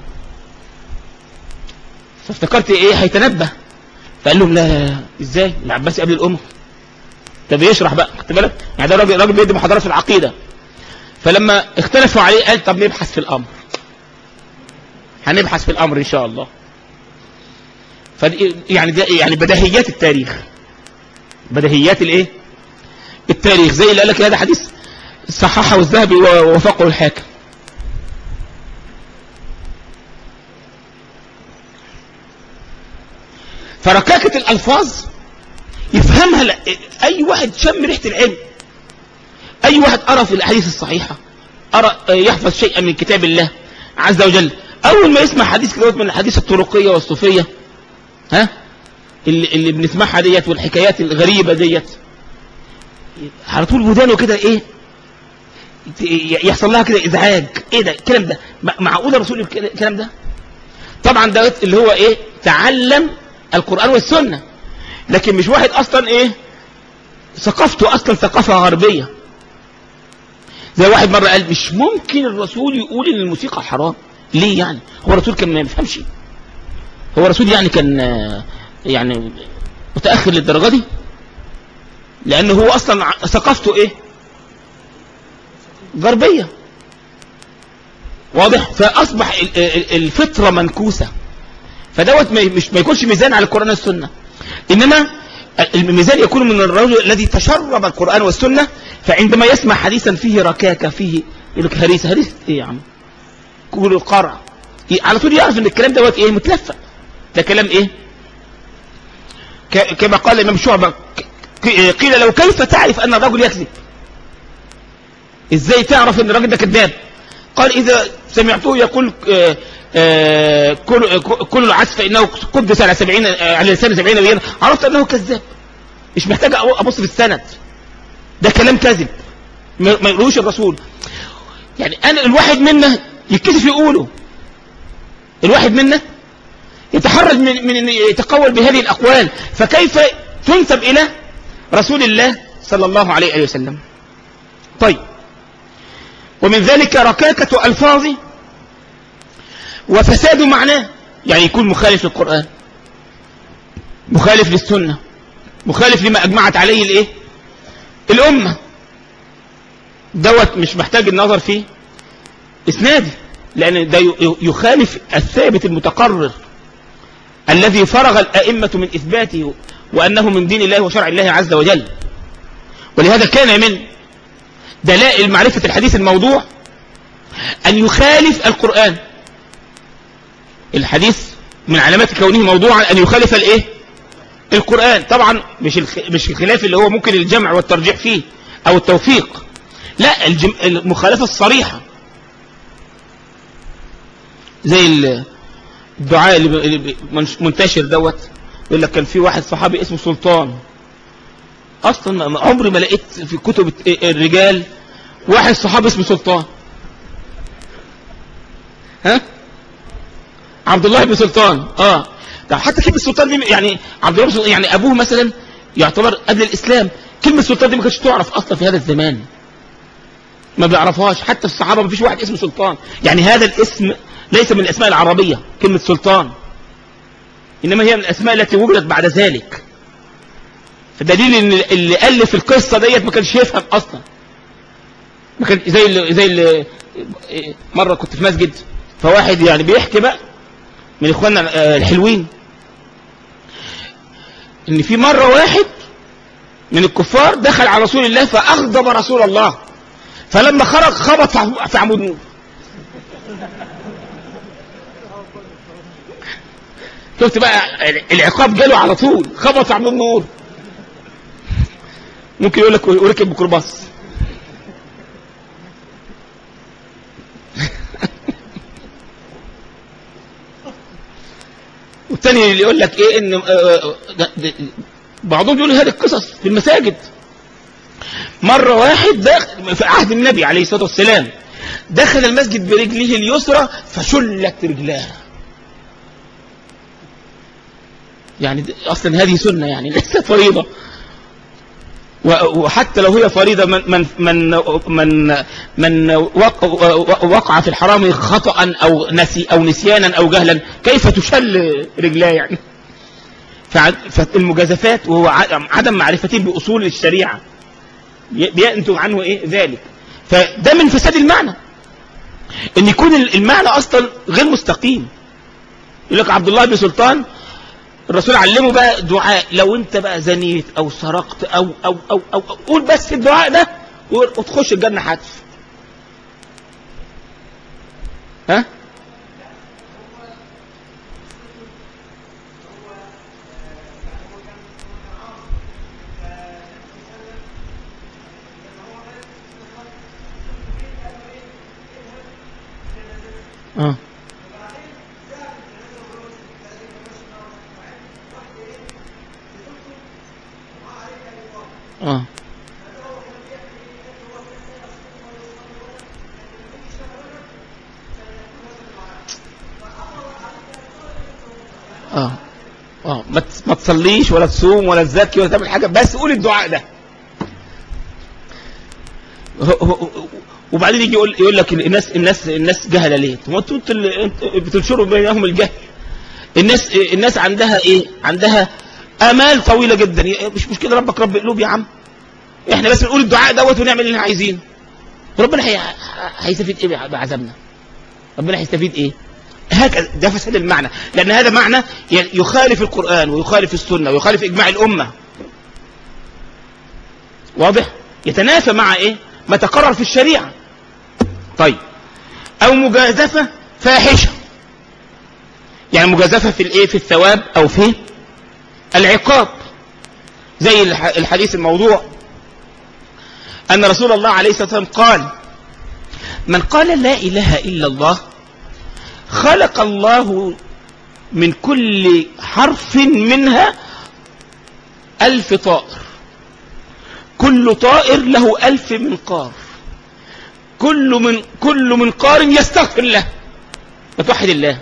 فافتكرت ايه هيتنبه فقال لهم لا لا لا ازاي العباسي قبل الاموي ده بيشرح بقى خدت بالك يعني ده راجل راجل بيدي محاضرات في العقيده فلما اختلفوا عليه قال طب نبحث في الامر هنبحث في الامر ان شاء الله فدي يعني ده يعني بديهيات التاريخ بديهيات الايه التاريخ زي اللي قال لك هذا حديث صححه الذهبي ووافقه الحاكم فركاكة الألفاظ يفهمها لا. أي واحد شم ريحة العلم أي واحد أرى في الأحاديث الصحيحة أرى يحفظ شيئا من كتاب الله عز وجل أول ما يسمع حديث كده من الحديث الطرقية والصوفية ها اللي, اللي بنسمعها ديت والحكايات الغريبة ديت على طول ودانه كده ايه يحصل لها كده ازعاج ايه ده الكلام ده معقول الرسول الكلام ده طبعا ده اللي هو ايه تعلم القرآن والسنة لكن مش واحد اصلا ايه ثقافته اصلا ثقافة غربية زي واحد مرة قال مش ممكن الرسول يقول ان الموسيقى حرام ليه يعني هو الرسول كان ما يفهمش هو الرسول يعني كان يعني متأخر للدرجة دي لأنه هو أصلا ثقافته إيه غربية واضح فأصبح ال- ال- الفطرة منكوسة فدوت ما مش ما يكونش ميزان على القرآن والسنة إنما الميزان يكون من الرجل الذي تشرب القرآن والسنة فعندما يسمع حديثا فيه ركاكة فيه يقول لك هريسة هريسة إيه يا عم كل القرع ي- على طول يعرف ان الكلام دوت ايه متلفق ده كلام ايه ك- كما قال الامام شعبة ك- ك- قيل لو كيف تعرف ان الرجل يكذب ازاي تعرف ان الراجل ده كذاب قال اذا سمعته يقول آه، آه، كل كل العدس فانه قدس على 70 آه، على لسان 70 نبيا عرفت انه كذاب مش محتاج أ- ابص في السند ده كلام كذب ما ما يقولوش الرسول يعني انا الواحد منا يتكسف يقوله الواحد منا يتحرج من من ان يتقول بهذه الاقوال فكيف تنسب الى رسول الله صلى الله عليه وآله وسلم طيب ومن ذلك ركاكة ألفاظ وفساد معناه يعني يكون مخالف للقرآن مخالف للسنة مخالف لما أجمعت عليه الإيه الأمة دوت مش محتاج النظر فيه إسنادي لأن ده ي- يخالف الثابت المتقرر الذي فرغ الأئمة من إثباته وأنه من دين الله وشرع الله عز وجل ولهذا كان من دلائل معرفة الحديث الموضوع أن يخالف القرآن الحديث من علامات كونه موضوعا أن يخالف الإيه القرآن طبعا مش الخ... مش الخلاف اللي هو ممكن الجمع والترجيح فيه أو التوفيق لا الجم... المخالفة الصريحة زي ال- الدعاء اللي ب- اللي ب- منش- منتشر دوت يقول لك كان في واحد صحابي اسمه سلطان اصلا ما- عمري ما لقيت في كتب الت- الرجال واحد صحابي اسمه سلطان ها عبد الله بن سلطان اه طب حتى كلمه سلطان دي يعني عبد الله بن سلطان يعني ابوه مثلا يعتبر قبل الاسلام كلمه سلطان دي ما كانتش تعرف اصلا في هذا الزمان ما بيعرفهاش حتى الصحابه ما فيش واحد اسمه سلطان يعني هذا الاسم ليس من الاسماء العربيه كلمه سلطان انما هي من الاسماء التي وجدت بعد ذلك فدليل ان اللي الف القصه ديت ما كانش يفهم اصلا ما كان زي اللي زي اللي مره كنت في مسجد فواحد يعني بيحكي بقى من اخواننا آه، الحلوين ان في مره واحد من الكفار دخل على رسول الله فاغضب رسول الله فلما خرج خبط في عمود- في عمود نور شفت بقى العقاب جاله على طول خبط في عمود نور ممكن يقول لك وركب ميكروباص والتاني اللي يقول لك ايه ان آه، ده- ده- بعضهم بيقول هذه القصص في المساجد مرة واحد دخل في عهد النبي عليه الصلاة والسلام دخل المسجد برجله اليسرى فشلت رجلاه يعني د- اصلا هذه سنة يعني ليست فريضة و- وحتى لو هي فريضة من من من من من وق- وقع في الحرام خطأ أو نسي أو نسيانا أو جهلا كيف تشل رجلاه يعني فع- فالمجازفات وهو ع- عدم معرفته بأصول الشريعة ي- بينتج عنه إيه ذلك فده من فساد المعنى ان يكون ال- المعنى اصلا غير مستقيم يقول لك عبد الله بن سلطان الرسول علمه بقى دعاء لو انت بقى زنيت او سرقت او او او او, أو قول بس الدعاء ده وتخش الجنه حتف ها اه اه اه اه ما تس- ما تصليش ولا تصوم ولا تزكي ولا تعمل حاجه بس قول الدعاء ده هو- هو- وبعدين يجي يقول يقول لك الناس الناس الناس جهله ليه؟ هو انتوا انتوا اللي انتوا بتنشروا بينهم الجهل الناس الناس عندها ايه؟ عندها امال طويله جدا مش مشكله ربك رب قلوب يا عم احنا بس نقول الدعاء دوت ونعمل اللي احنا عايزينه وربنا هي- هيستفيد ايه بعذابنا ربنا هيستفيد ايه هكذا ده فساد المعنى لان هذا معنى ي- يخالف القرآن ويخالف السنة ويخالف اجماع الامة واضح يتنافى مع ايه ما تقرر في الشريعة طيب او مجازفة فاحشة يعني مجازفة في الايه في الثواب او في العقاب زي الح- الحديث الموضوع ان رسول الله عليه الصلاة والسلام قال من قال لا اله الا الله خلق الله من كل حرف منها ألف طائر كل طائر له ألف منقار كل من كل منقار يستغفر له بتوحد الله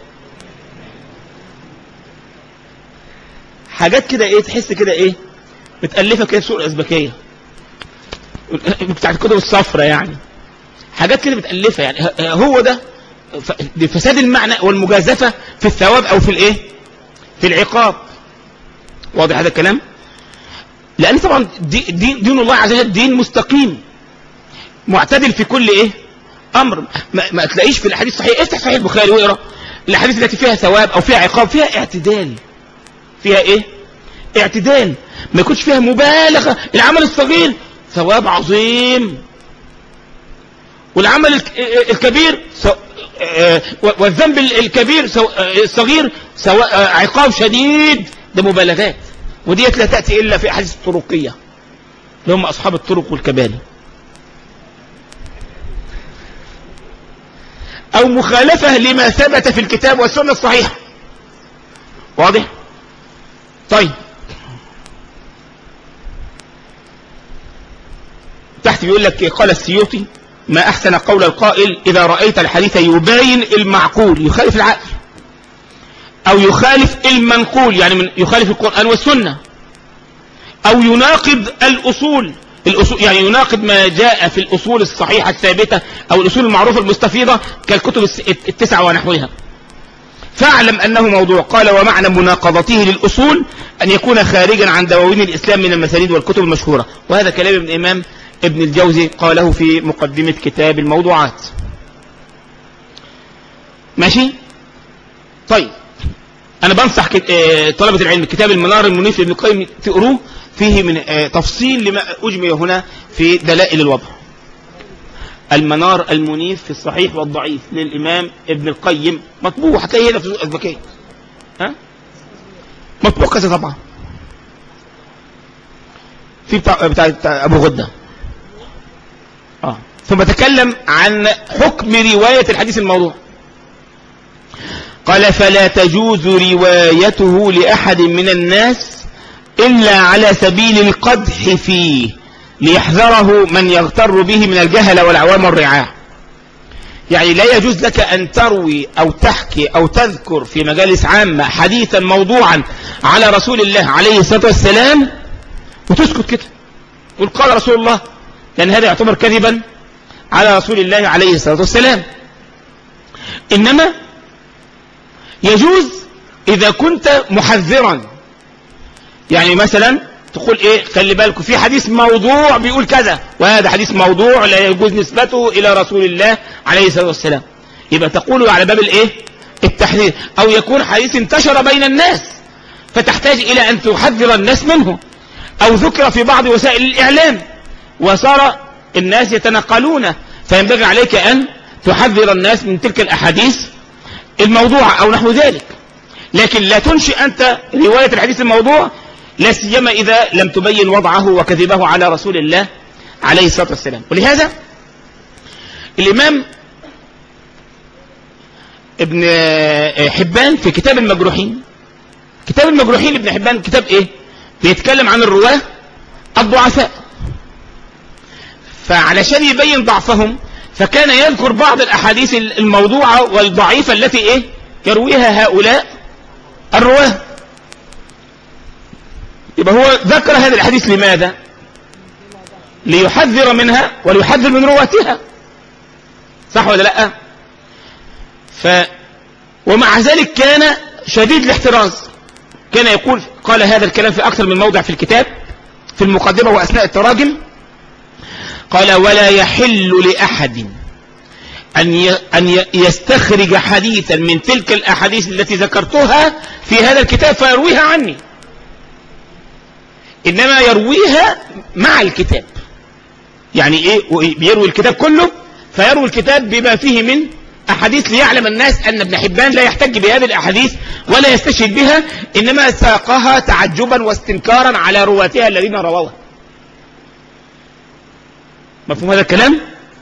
حاجات كده ايه تحس كده ايه متألفة كده في سوق الأزبكية بتاعت الكتب الصفرة يعني حاجات كده متألفة يعني ه- هو ده ف- دي فساد المعنى والمجازفة في الثواب أو في الإيه في العقاب واضح هذا الكلام لأن طبعا دي دين, دين الله عز وجل دين مستقيم معتدل في كل إيه أمر ما, ما تلاقيش في الحديث الصحيح افتح صحيح البخاري واقرا الأحاديث التي فيها ثواب أو فيها عقاب فيها اعتدال فيها إيه اعتدال ما يكونش فيها مبالغة العمل الصغير ثواب عظيم والعمل الك- الكبير سو- آه، والذنب الكبير سو- آه، الصغير سواء آه، عقاب شديد ده مبالغات وديت لا تأتي إلا في أحاديث الطرقية اللي هم أصحاب الطرق والكباري أو مخالفة لما ثبت في الكتاب والسنة الصحيحة واضح طيب تحت بيقول لك قال السيوطي ما أحسن قول القائل إذا رأيت الحديث يباين المعقول يخالف العقل أو يخالف المنقول يعني من يخالف القرآن والسنة أو يناقض الأصول الأصول يعني يناقض ما جاء في الأصول الصحيحة الثابتة أو الأصول المعروفة المستفيضة كالكتب الس- التسعة ونحوها فاعلم أنه موضوع قال ومعنى مناقضته للأصول أن يكون خارجا عن دواوين الإسلام من المسانيد والكتب المشهورة وهذا كلام ابن الإمام ابن الجوزي قاله في مقدمة كتاب الموضوعات ماشي طيب أنا بنصح كت- آه، طلبة العلم كتاب المنار المنيف لابن القيم تقروه فيه من آه، تفصيل لما أجمل هنا في دلائل الوضع المنار المنيف في الصحيح والضعيف للإمام ابن القيم مطبوع هتلاقيه هنا في سوق الزكاة ها مطبوع كذا طبعا في بتاع, بتاع, بتاع أبو غدة آه. ثم تكلم عن حكم رواية الحديث الموضوع قال فلا تجوز روايته لأحد من الناس إلا على سبيل القدح فيه ليحذره من يغتر به من الجهل والعوام والرعاع يعني لا يجوز لك أن تروي أو تحكي أو تذكر في مجالس عامة حديثا موضوعا على رسول الله عليه الصلاة والسلام وتسكت كده قل قال رسول الله لأن هذا يعتبر كذبا على رسول الله عليه الصلاة والسلام إنما يجوز إذا كنت محذرا يعني مثلا تقول ايه خلي بالكم في حديث موضوع بيقول كذا وهذا حديث موضوع لا يجوز نسبته الى رسول الله عليه الصلاة والسلام يبقى تقول على باب الايه التحذير او يكون حديث انتشر بين الناس فتحتاج الى ان تحذر الناس منه او ذكر في بعض وسائل الاعلام وصار الناس يتنقلونه فينبغي عليك ان تحذر الناس من تلك الاحاديث الموضوع او نحو ذلك لكن لا تنشئ انت رواية الحديث الموضوع لا سيما إذا لم تبين وضعه وكذبه على رسول الله عليه الصلاة والسلام ولهذا الإمام ابن حبان في كتاب المجروحين كتاب المجروحين ابن حبان كتاب ايه بيتكلم عن الرواة الضعفاء فعلشان يبين ضعفهم فكان يذكر بعض الأحاديث الموضوعة والضعيفة التي ايه يرويها هؤلاء الرواه يبقى هو ذكر هذه الحديث لماذا ليحذر منها وليحذر من رواتها صح ولا لا ف ومع ذلك كان شديد الاحتراز كان يقول قال هذا الكلام في أكثر من موضع في الكتاب في المقدمة وأثناء التراجم قال ولا يحل لأحد أن أن يستخرج حديثا من تلك الأحاديث التي ذكرتها في هذا الكتاب فيرويها عني إنما يرويها مع الكتاب يعني إيه بيروي الكتاب كله فيروي الكتاب بما فيه من أحاديث ليعلم الناس أن ابن حبان لا يحتج بهذه الأحاديث ولا يستشهد بها إنما ساقها تعجبا واستنكارا على رواتها الذين رووها مفهوم هذا الكلام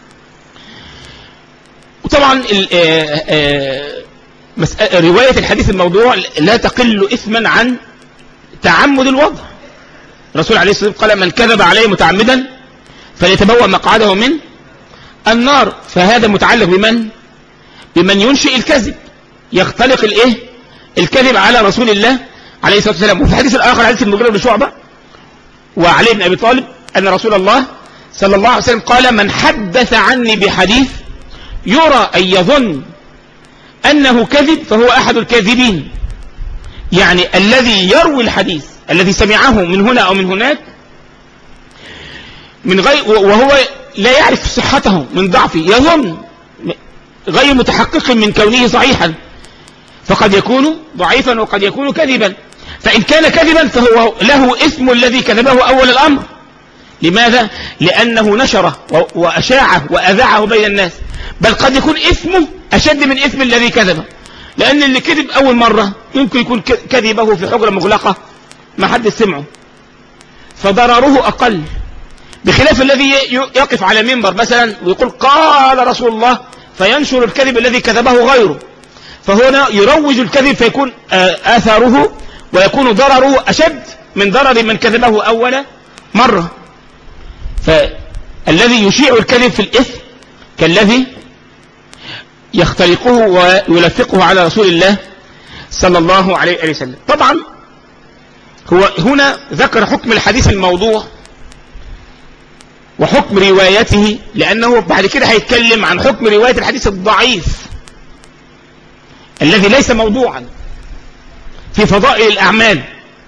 وطبعا آه، آه، رواية الحديث الموضوع لا تقل إثما عن تعمد الوضع الرسول عليه الصلاة والسلام قال من كذب عليه متعمدا فليتبوأ مقعده من النار فهذا متعلق بمن بمن ينشئ الكذب يختلق الايه الكذب على رسول الله عليه الصلاة والسلام وفي الحديث الآخر حديث المغيرة بن شعبة وعلي بن أبي طالب أن رسول الله صلى الله عليه وسلم قال من حدث عني بحديث يرى أن يظن أنه كذب فهو أحد الكاذبين يعني الذي يروي الحديث الذي سمعه من هنا أو من هناك من غير وهو لا يعرف صحته من ضعفه يظن غير متحقق من كونه صحيحا فقد يكون ضعيفا وقد يكون كذبا فإن كان كذبا فهو له اسم الذي كذبه أول الأمر لماذا؟ لأنه نشره وأشاعه وأذاعه بين الناس بل قد يكون اسمه أشد من اسم الذي كذبه لأن اللي كذب أول مرة يمكن يكون كذبه في حجرة مغلقة ما حد سمعه فضرره أقل بخلاف الذي يقف على منبر مثلا ويقول قال رسول الله فينشر الكذب الذي كذبه غيره فهنا يروج الكذب فيكون آه، آثاره ويكون ضرره أشد من ضرر من كذبه أول مرة فالذي يشيع الكذب في الإثم كالذي يختلقه ويلفقه على رسول الله صلى الله عليه وسلم طبعا هو هنا ذكر حكم الحديث الموضوع وحكم روايته لأنه بعد كده هيتكلم عن حكم رواية الحديث الضعيف الذي ليس موضوعا في فضائل الأعمال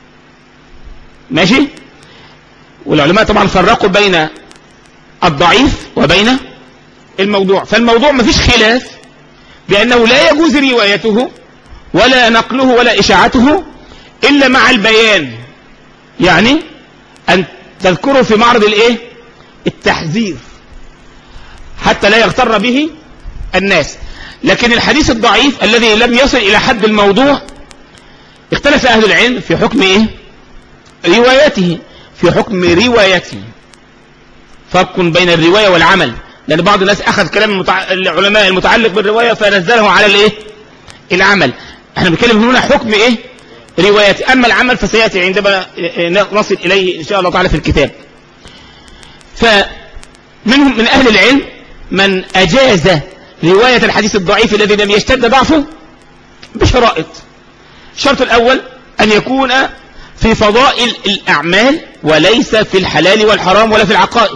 ماشي والعلماء طبعا فرقوا بين الضعيف وبين الموضوع فالموضوع مفيش خلاف بأنه لا يجوز روايته ولا نقله ولا إشاعته إلا مع البيان يعني أن تذكره في معرض الإيه التحذير حتى لا يغتر به الناس لكن الحديث الضعيف الذي لم يصل إلى حد الموضوع اختلف أهل العلم في حكم إيه روايته في حكم روايته فرق بين الرواية والعمل لأن بعض الناس أخذ كلام المتع... العلماء المتعلق بالرواية فنزله على الإيه العمل احنا بنتكلم هنا حكم إيه رواية أما العمل فسيأتي عندما نصل إليه إن شاء الله تعالى في الكتاب فمنهم من أهل العلم من أجاز رواية الحديث الضعيف الذي لم يشتد ضعفه بشرائط الشرط الأول أن يكون في فضائل الأعمال وليس في الحلال والحرام ولا في العقائد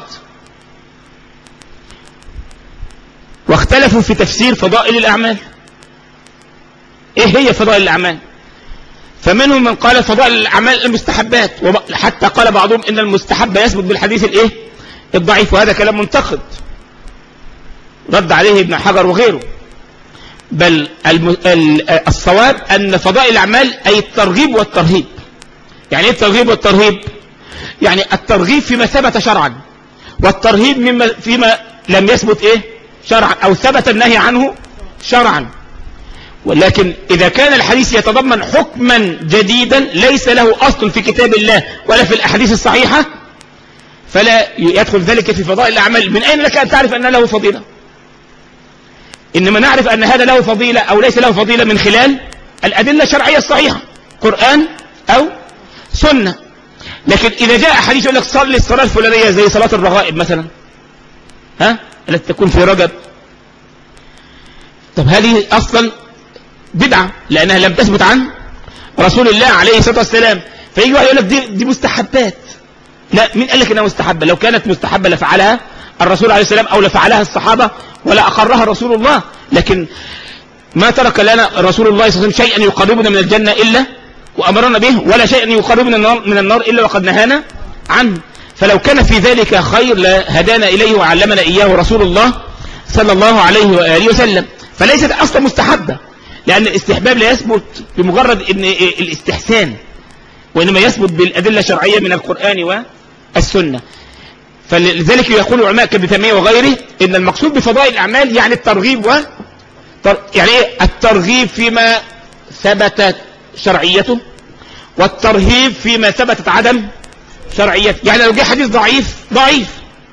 واختلفوا في تفسير فضائل الأعمال إيه هي فضائل الأعمال فمنهم من قال فضائل الأعمال المستحبات وحتى قال بعضهم إن المستحب يثبت بالحديث الإيه الضعيف وهذا كلام منتقد رد عليه ابن حجر وغيره بل الصواب أن فضائل الأعمال أي الترغيب والترهيب يعني ايه الترغيب والترهيب يعني الترغيب فيما ثبت شرعا والترهيب مما فيما لم يثبت ايه شرعا او ثبت النهي عنه شرعا ولكن إذا كان الحديث يتضمن حكما جديدا ليس له أصل في كتاب الله ولا في الأحاديث الصحيحة فلا يدخل ذلك في فضائل الأعمال من أين لك أن تعرف أن له فضيلة إنما نعرف أن هذا له فضيلة أو ليس له فضيلة من خلال الأدلة الشرعية الصحيحة قرآن أو سنة لكن إذا جاء حديث يقول لك صلي الصلاة الفلانية زي صلاة الرغائب مثلا ها التي تكون في رجب طب هذه أصلا بدعة لأنها لم تثبت عن رسول الله عليه الصلاة والسلام فيجي واحد يقول لك دي, دي مستحبات لا مين قال لك انها مستحبة لو كانت مستحبة لفعلها الرسول عليه السلام او لفعلها الصحابة ولا اقرها رسول الله لكن ما ترك لنا رسول الله صلى الله عليه وسلم شيئا يقربنا من الجنة الا وامرنا به ولا شيئا يقربنا من النار, من النار الا وقد نهانا عنه فلو كان في ذلك خير لهدانا إليه وعلمنا إياه رسول الله صلى الله عليه وآله وسلم فليست أصلا مستحبة لأن الاستحباب لا يثبت بمجرد إن الاستحسان وإنما يثبت بالأدلة الشرعية من القرآن والسنة فلذلك يقول العلماء كابن تيميه وغيره ان المقصود بفضائل الاعمال يعني الترغيب و يعني ايه الترغيب فيما ثبتت شرعيته والترهيب فيما ثبتت عدم شرعيته يعني لو جه حديث ضعيف ضعيف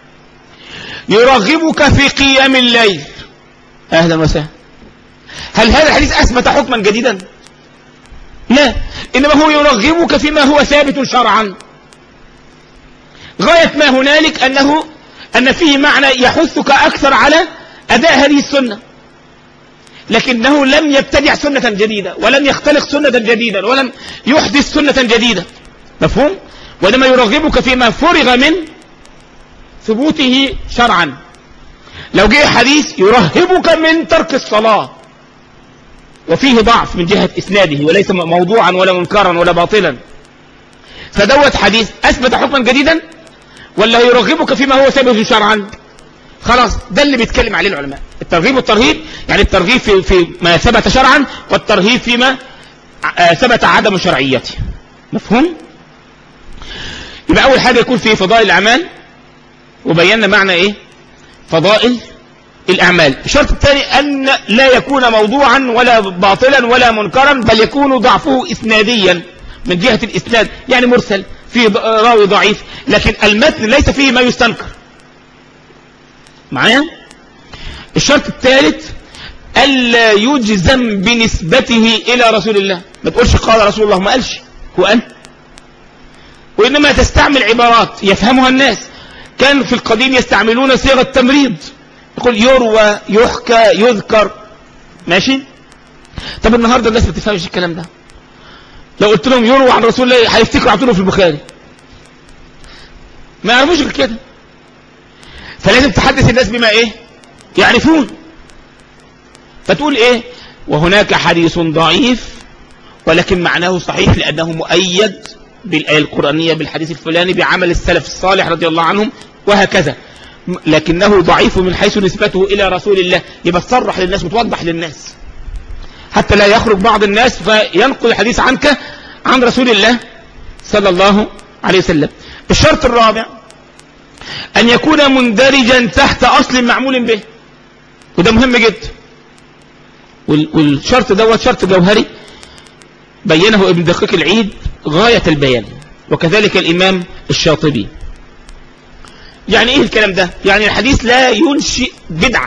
يرغبك في قيام الليل اهلا وسهلا هل هذا الحديث اثبت حكما جديدا لا انما هو يرغبك فيما هو ثابت شرعا غاية ما هنالك أنه أن فيه معنى يحثك أكثر على أداء هذه السنة لكنه لم يبتدع سنة جديدة ولم يختلق سنة جديدة ولم يحدث سنة جديدة مفهوم؟ وإنما يرغبك فيما فرغ من ثبوته شرعا لو جاء حديث يرهبك من ترك الصلاة وفيه ضعف من جهة إسناده وليس موضوعا ولا منكرا ولا باطلا فدوت حديث أثبت حكما جديدا ولا يرغبك فيما هو ثابت شرعا خلاص ده اللي بيتكلم عليه العلماء الترغيب والترهيب يعني الترغيب في, في ما ثبت شرعا والترهيب فيما آه، ثبت عدم شرعيته مفهوم يبقى اول حاجه يكون في فضائل الاعمال وبينا معنى ايه فضائل الاعمال الشرط الثاني ان لا يكون موضوعا ولا باطلا ولا منكرا بل يكون ضعفه اسناديا من جهه الاسناد يعني مرسل فيه راوي ضعيف لكن المتن ليس فيه ما يستنكر معايا الشرط الثالث ألا يجزم بنسبته إلى رسول الله ما تقولش قال رسول الله ما قالش هو قال وإنما تستعمل عبارات يفهمها الناس كان في القديم يستعملون صيغة تمريض يقول يروى يحكى يذكر ماشي طب النهاردة الناس ما تفهمش الكلام ده لو قلت لهم يروى عن رسول الله هيفتكروا على في البخاري ما يعرفوش غير كده فلازم تحدث الناس بما ايه يعرفون فتقول ايه وهناك حديث ضعيف ولكن معناه صحيح لأنه مؤيد بالآية القرآنية بالحديث الفلاني بعمل السلف الصالح رضي الله عنهم وهكذا لكنه ضعيف من حيث نسبته إلى رسول الله يبقى تصرح للناس وتوضح للناس حتى لا يخرج بعض الناس فينقل الحديث عنك عن رسول الله صلى الله عليه وسلم الشرط الرابع أن يكون مندرجا تحت أصل معمول به وده مهم جدا والشرط دوت شرط جوهري بينه ابن دقيق العيد غاية البيان وكذلك الإمام الشاطبي يعني ايه الكلام ده يعني الحديث لا ينشئ بدعة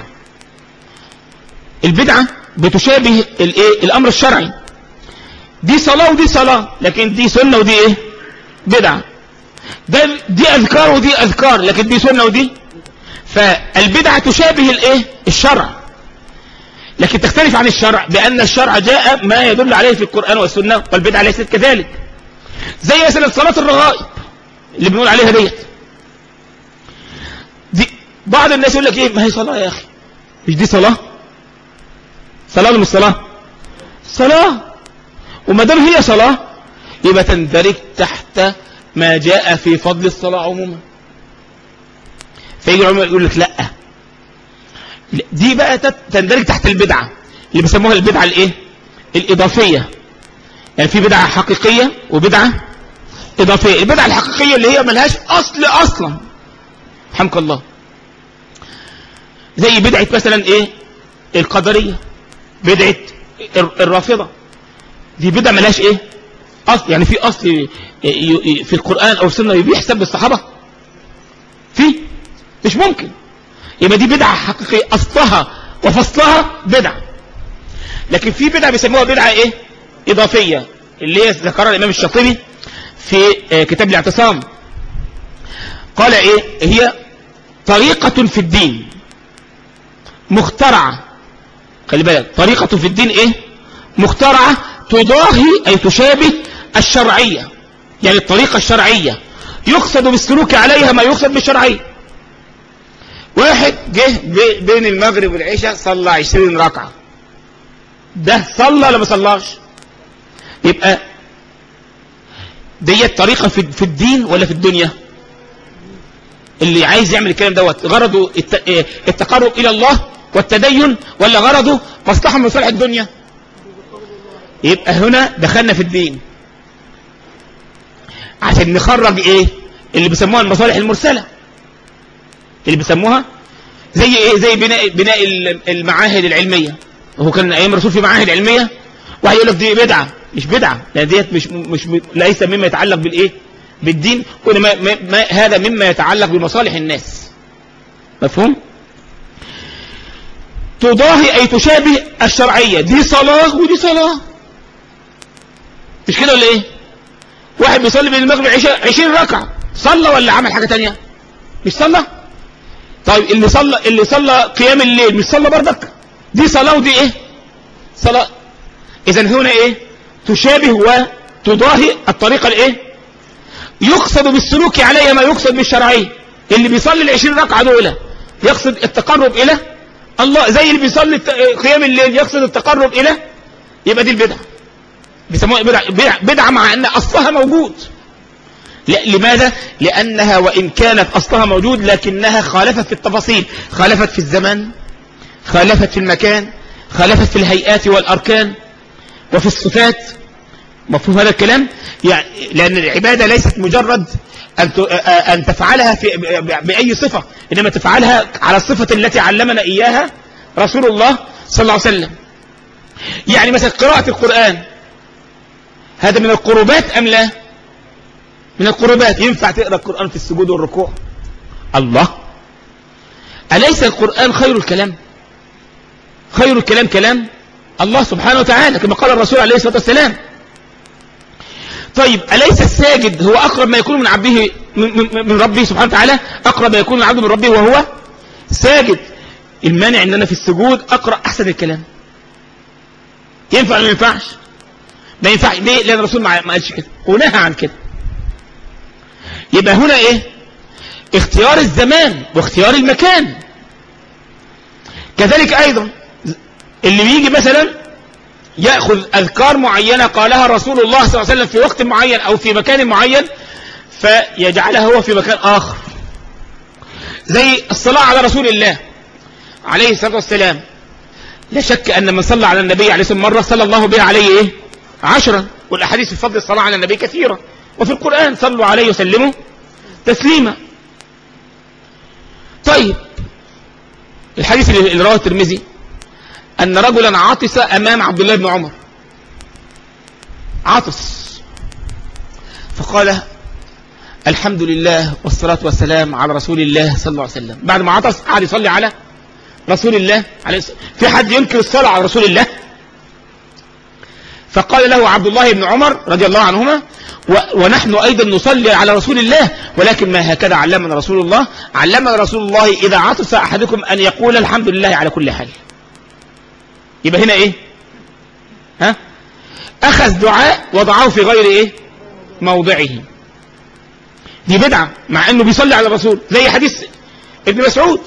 البدعة بتشابه الايه الامر الشرعي دي صلاة ودي صلاة لكن دي سنة ودي ايه بدعة ده دي اذكار ودي اذكار لكن دي سنة ودي فالبدعة تشابه الايه الشرع لكن تختلف عن الشرع بان الشرع جاء ما يدل عليه في القرآن والسنة والبدعة ليست كذلك زي مثلا صلاة الرغائب اللي بنقول عليها ديت دي بعض الناس يقول لك ايه ما هي صلاة يا اخي مش دي صلاة صلاة ولا مش صلاة صلاة وما دام هي صلاة يبقى تندرج تحت ما جاء في فضل الصلاة عموما فيجي العلماء يقول لك لا دي بقى تندرج تحت البدعة اللي بيسموها البدعة الايه الإضافية يعني في بدعة حقيقية وبدعة إضافية البدعة الحقيقية اللي هي ملهاش أصل أصلا حمك الله زي بدعة مثلا ايه القدرية بدعة الرافضة دي بدعة ملاش ايه اصل يعني في اصل في القرآن او السنة بيحسب بالصحابة في مش ممكن يبقى دي بدعة حقيقية اصلها وفصلها بدعة لكن في بدعة بيسموها بدعة ايه اضافية اللي هي ذكرها الامام الشاطبي في آه، كتاب الاعتصام قال ايه هي طريقة في الدين مخترعة خلي بالك طريقة في الدين ايه مخترعة تضاهي اي تشابه الشرعية يعني الطريقة الشرعية يقصد بالسلوك عليها ما يقصد بالشرعية واحد جه بين المغرب والعشاء صلى عشرين ركعة ده صلى ولا ما صلاش يبقى ديت طريقة في الدين ولا في الدنيا اللي عايز يعمل الكلام دوت غرضه الت- إيه، التقرب الى الله والتدين ولا غرضه مصلحه من مصالح الدنيا يبقى هنا دخلنا في الدين عشان نخرج ايه اللي بيسموها المصالح المرسله اللي بيسموها زي ايه زي بناء بناء المعاهد العلميه هو كان ايام الرسول في معاهد علميه واحد يقول لك دي بدعه مش بدعه لان ديت مش مش ليس مما يتعلق بالايه بالدين وإنما ما ما هذا مما يتعلق بمصالح الناس مفهوم تضاهي أي تشابه الشرعية دي صلاة ودي صلاة مش كده ولا ايه واحد بيصلي بين المغرب عشاء 20 ركعة صلى ولا عمل حاجة تانية مش صلى طيب اللي صلى اللي صلى قيام الليل مش صلى برضك دي صلاة ودي ايه صلاة اذا هنا ايه تشابه وتضاهي الطريقة الايه يقصد بالسلوك عليها ما يقصد بالشرعية اللي بيصلي العشرين ركعة دول يقصد التقرب إلى الله زي اللي بيصلي الت- قيام الليل يقصد التقرب إلى يبقى دي البدعة بيسموها بدعة, بدعة, بدعة مع أن أصلها موجود لا لماذا؟ لأنها وإن كانت أصلها موجود لكنها خالفت في التفاصيل خالفت في الزمان خالفت في المكان خالفت في الهيئات والأركان وفي الصفات مفهوم هذا الكلام يعني لأن العبادة ليست مجرد أن ت- أن تفعلها في بأي صفة إنما تفعلها على الصفة التي علمنا إياها رسول الله صلى الله عليه وسلم يعني مثلا قراءة القرآن هذا من القربات أم لا من القربات ينفع تقرأ القرآن في السجود والركوع الله أليس القرآن خير الكلام خير الكلام كلام الله سبحانه وتعالى كما قال الرسول عليه الصلاة والسلام طيب أليس الساجد هو أقرب ما يكون من عبده من, من, من ربه سبحانه وتعالى أقرب ما يكون العبد من ربه وهو ساجد المانع ان انا في السجود اقرا احسن الكلام ينفع ولا ما ينفعش ما ينفعش ليه لان الرسول ما ما قالش كده ونهى عن كده يبقى هنا ايه اختيار الزمان واختيار المكان كذلك ايضا اللي بيجي مثلا ياخذ اذكار معينه قالها رسول الله صلى الله عليه وسلم في وقت معين او في مكان معين فيجعلها هو في مكان اخر زي الصلاه على رسول الله عليه الصلاه والسلام لا شك ان من صلى على النبي عليه الصلاه مره صلى الله به عليه ايه عشرا والاحاديث في فضل الصلاه على النبي كثيره وفي القران صلوا عليه وسلموا تسليما طيب الحديث اللي رواه الترمذي أن رجلا عطس أمام عبد الله بن عمر عطس فقال الحمد لله والصلاة والسلام على رسول الله صلى الله عليه وسلم بعد ما عطس قعد يصلي على رسول الله عليه الصلاة في حد ينكر الصلاة على رسول الله فقال له عبد الله بن عمر رضي الله عنهما و- ونحن أيضا نصلي على رسول الله ولكن ما هكذا علمنا رسول الله علمنا رسول الله إذا عطس أحدكم أن يقول الحمد لله على كل حال يبقى هنا ايه ها اخذ دعاء وضعه في غير ايه موضعه دي بدعة مع انه بيصلي على الرسول زي حديث ابن مسعود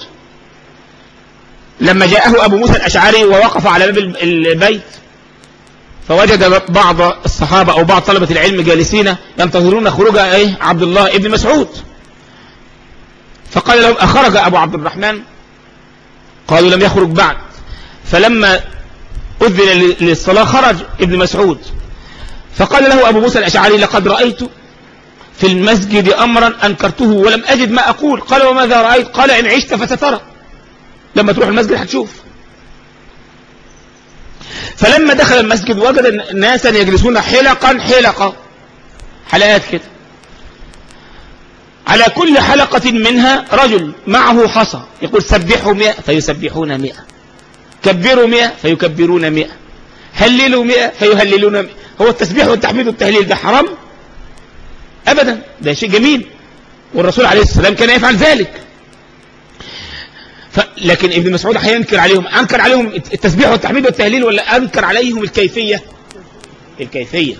لما جاءه ابو موسى الاشعري ووقف على باب البيت فوجد بعض الصحابة او بعض طلبة العلم جالسين ينتظرون خروج ايه عبد الله ابن مسعود فقال لهم اخرج ابو عبد الرحمن قالوا لم يخرج بعد فلما أذن للصلاة خرج ابن مسعود فقال له أبو موسى الأشعري لقد رأيت في المسجد أمرا أنكرته ولم أجد ما أقول قال وماذا رأيت قال إن عشت فسترى لما تروح المسجد هتشوف فلما دخل المسجد وجد ناسا يجلسون حلقا حلقا حلقات كده على كل حلقة منها رجل معه حصى يقول سبحوا مئة فيسبحون مئة كبروا مئة فيكبرون مئة هللوا مئة فيهللون مئة هو التسبيح والتحميد والتهليل ده حرام أبدا ده شيء جميل والرسول عليه السلام كان يفعل ذلك ف... لكن ابن مسعود هينكر عليهم أنكر عليهم التسبيح والتحميد والتهليل ولا أنكر عليهم الكيفية الكيفية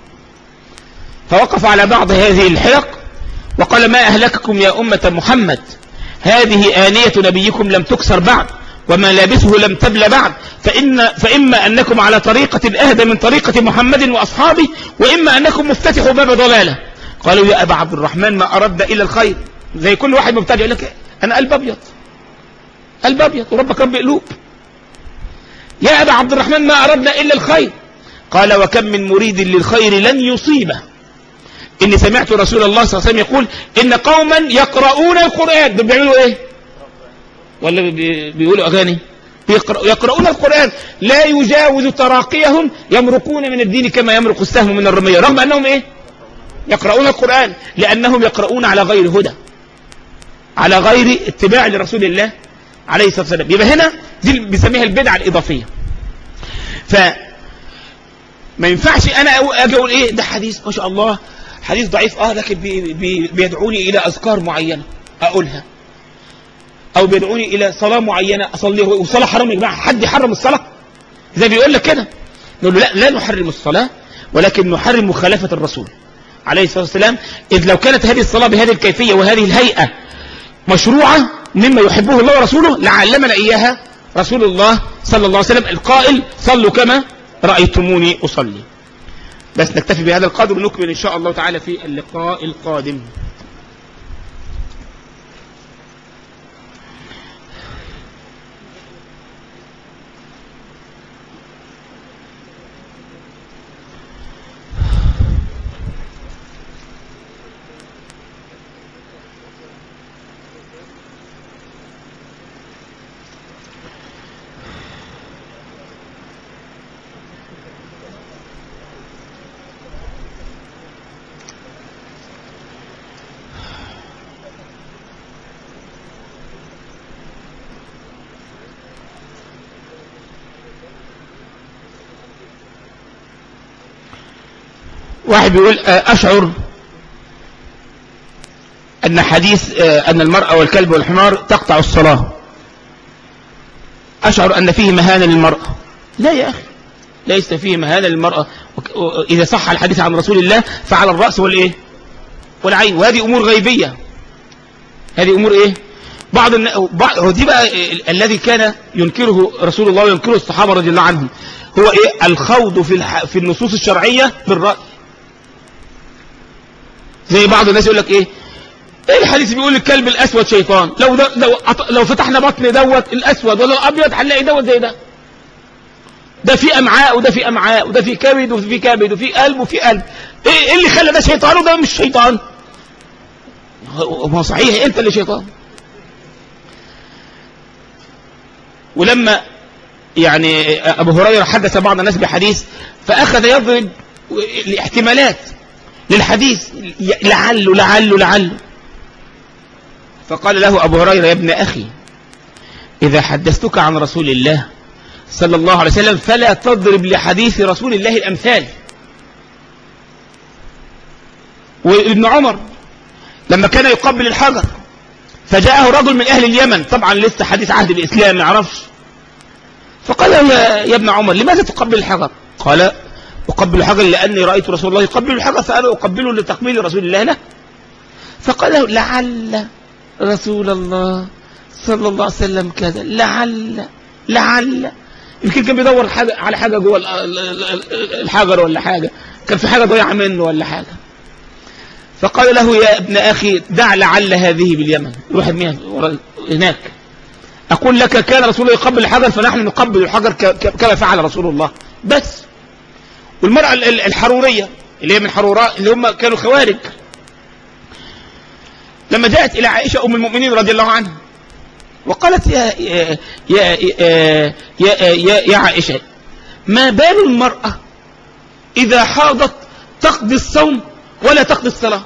فوقف على بعض هذه الحلق وقال ما أهلككم يا أمة محمد هذه آنية نبيكم لم تكسر بعد وما لابسه لم تبل بعد فإن فإما أنكم على طريقة أهدى من طريقة محمد وأصحابه وإما أنكم مفتتحوا باب ضلالة قالوا يا أبا عبد الرحمن ما أرد إلا الخير زي كل واحد مبتدئ يقول لك انا قلب ابيض قلب ابيض وربك رب قلوب يا ابا عبد الرحمن ما اردنا الا الخير قال وكم من مريد للخير لن يصيبه اني سمعت رسول الله صلى الله عليه وسلم يقول ان قوما يقرؤون القران دول بيعملوا ايه ولا بي- بيقولوا اغاني بيقرأ- يقرؤون القرآن لا يجاوز تراقيهم يمرقون من الدين كما يمرق السهم من الرمية رغم أنهم إيه يقرؤون القرآن لأنهم يقرؤون على غير هدى على غير اتباع لرسول الله عليه الصلاة والسلام يبقى هنا دي اللي بيسميها البدعة الإضافية ف ما ينفعش أنا أقول- أجي أقول إيه ده حديث ما شاء الله حديث ضعيف آه لكن بي بي بيدعوني إلى أذكار معينة أقولها او بيدعوني الى صلاه معينه اصليها والصلاه حرام يا جماعه حد يحرم الصلاه زي بيقول لك كده نقول له لا لا نحرم الصلاه ولكن نحرم مخالفه الرسول عليه الصلاه والسلام اذ لو كانت هذه الصلاه بهذه الكيفيه وهذه الهيئه مشروعه مما يحبه الله ورسوله لعلمنا اياها رسول الله صلى الله عليه وسلم القائل صلوا كما رايتموني اصلي بس نكتفي بهذا القدر ونكمل ان شاء الله تعالى في اللقاء القادم واحد بيقول آه، أشعر أن حديث آه، أن المرأة والكلب والحمار تقطع الصلاة أشعر أن فيه مهانة للمرأة لا يا أخي ليس فيه مهانة للمرأة وك- و- إذا صح الحديث عن رسول الله فعلى الرأس والإيه والعين وهذه أمور غيبية هذه أمور إيه بعض الن... بعض هو دي بقى ال- الذي كان ينكره رسول الله وينكره الصحابة رضي الله عنهم هو إيه الخوض في الح... في النصوص الشرعية بالرأي زي بعض الناس يقول لك ايه ايه الحديث بيقول الكلب الاسود شيطان لو ده لو, أط- لو فتحنا بطن دوت الاسود ولا الابيض هنلاقي دوت زي ده ده في امعاء وده في امعاء وده في كبد وفي كبد وفي قلب وفي قلب ايه ايه اللي خلى ده شيطان وده مش شيطان هو هو صحيح انت اللي شيطان ولما يعني ابو هريره حدث بعض الناس بحديث فاخذ يضرب الاحتمالات للحديث لعله لعله لعله فقال له أبو هريرة يا ابن أخي إذا حدثتك عن رسول الله صلى الله عليه وسلم فلا تضرب لحديث رسول الله الأمثال وابن عمر لما كان يقبل الحجر فجاءه رجل من أهل اليمن طبعا لسه حديث عهد الإسلام ما يعرفش فقال له يا يا ابن عمر لماذا تقبل الحجر قال أقبل الحجر لأني رأيت رسول الله يقبل الحجر فأنا أقبله لتقبيل رسول الله له فقال له لعل رسول الله صلى الله عليه وسلم كذا لعل لعل يمكن كان بيدور حاجة على حاجة جوه ال- ال- ال- الحجر ولا حاجة كان في حاجة ضيعة منه ولا حاجة فقال له يا ابن أخي دع لعل هذه باليمن روح ارميها ورا- هناك أقول لك كان رسول الله يقبل الحجر فنحن نقبل الحجر ك- ك- كما فعل رسول الله بس والمرأة ال- ال- الحرورية اللي هي من حروراء اللي هم كانوا خوارج لما جاءت إلى عائشة أم المؤمنين رضي الله عنها وقالت يا يا يا يا, يا, يا, يا عائشة ما بال المرأة إذا حاضت تقضي الصوم ولا تقضي الصلاة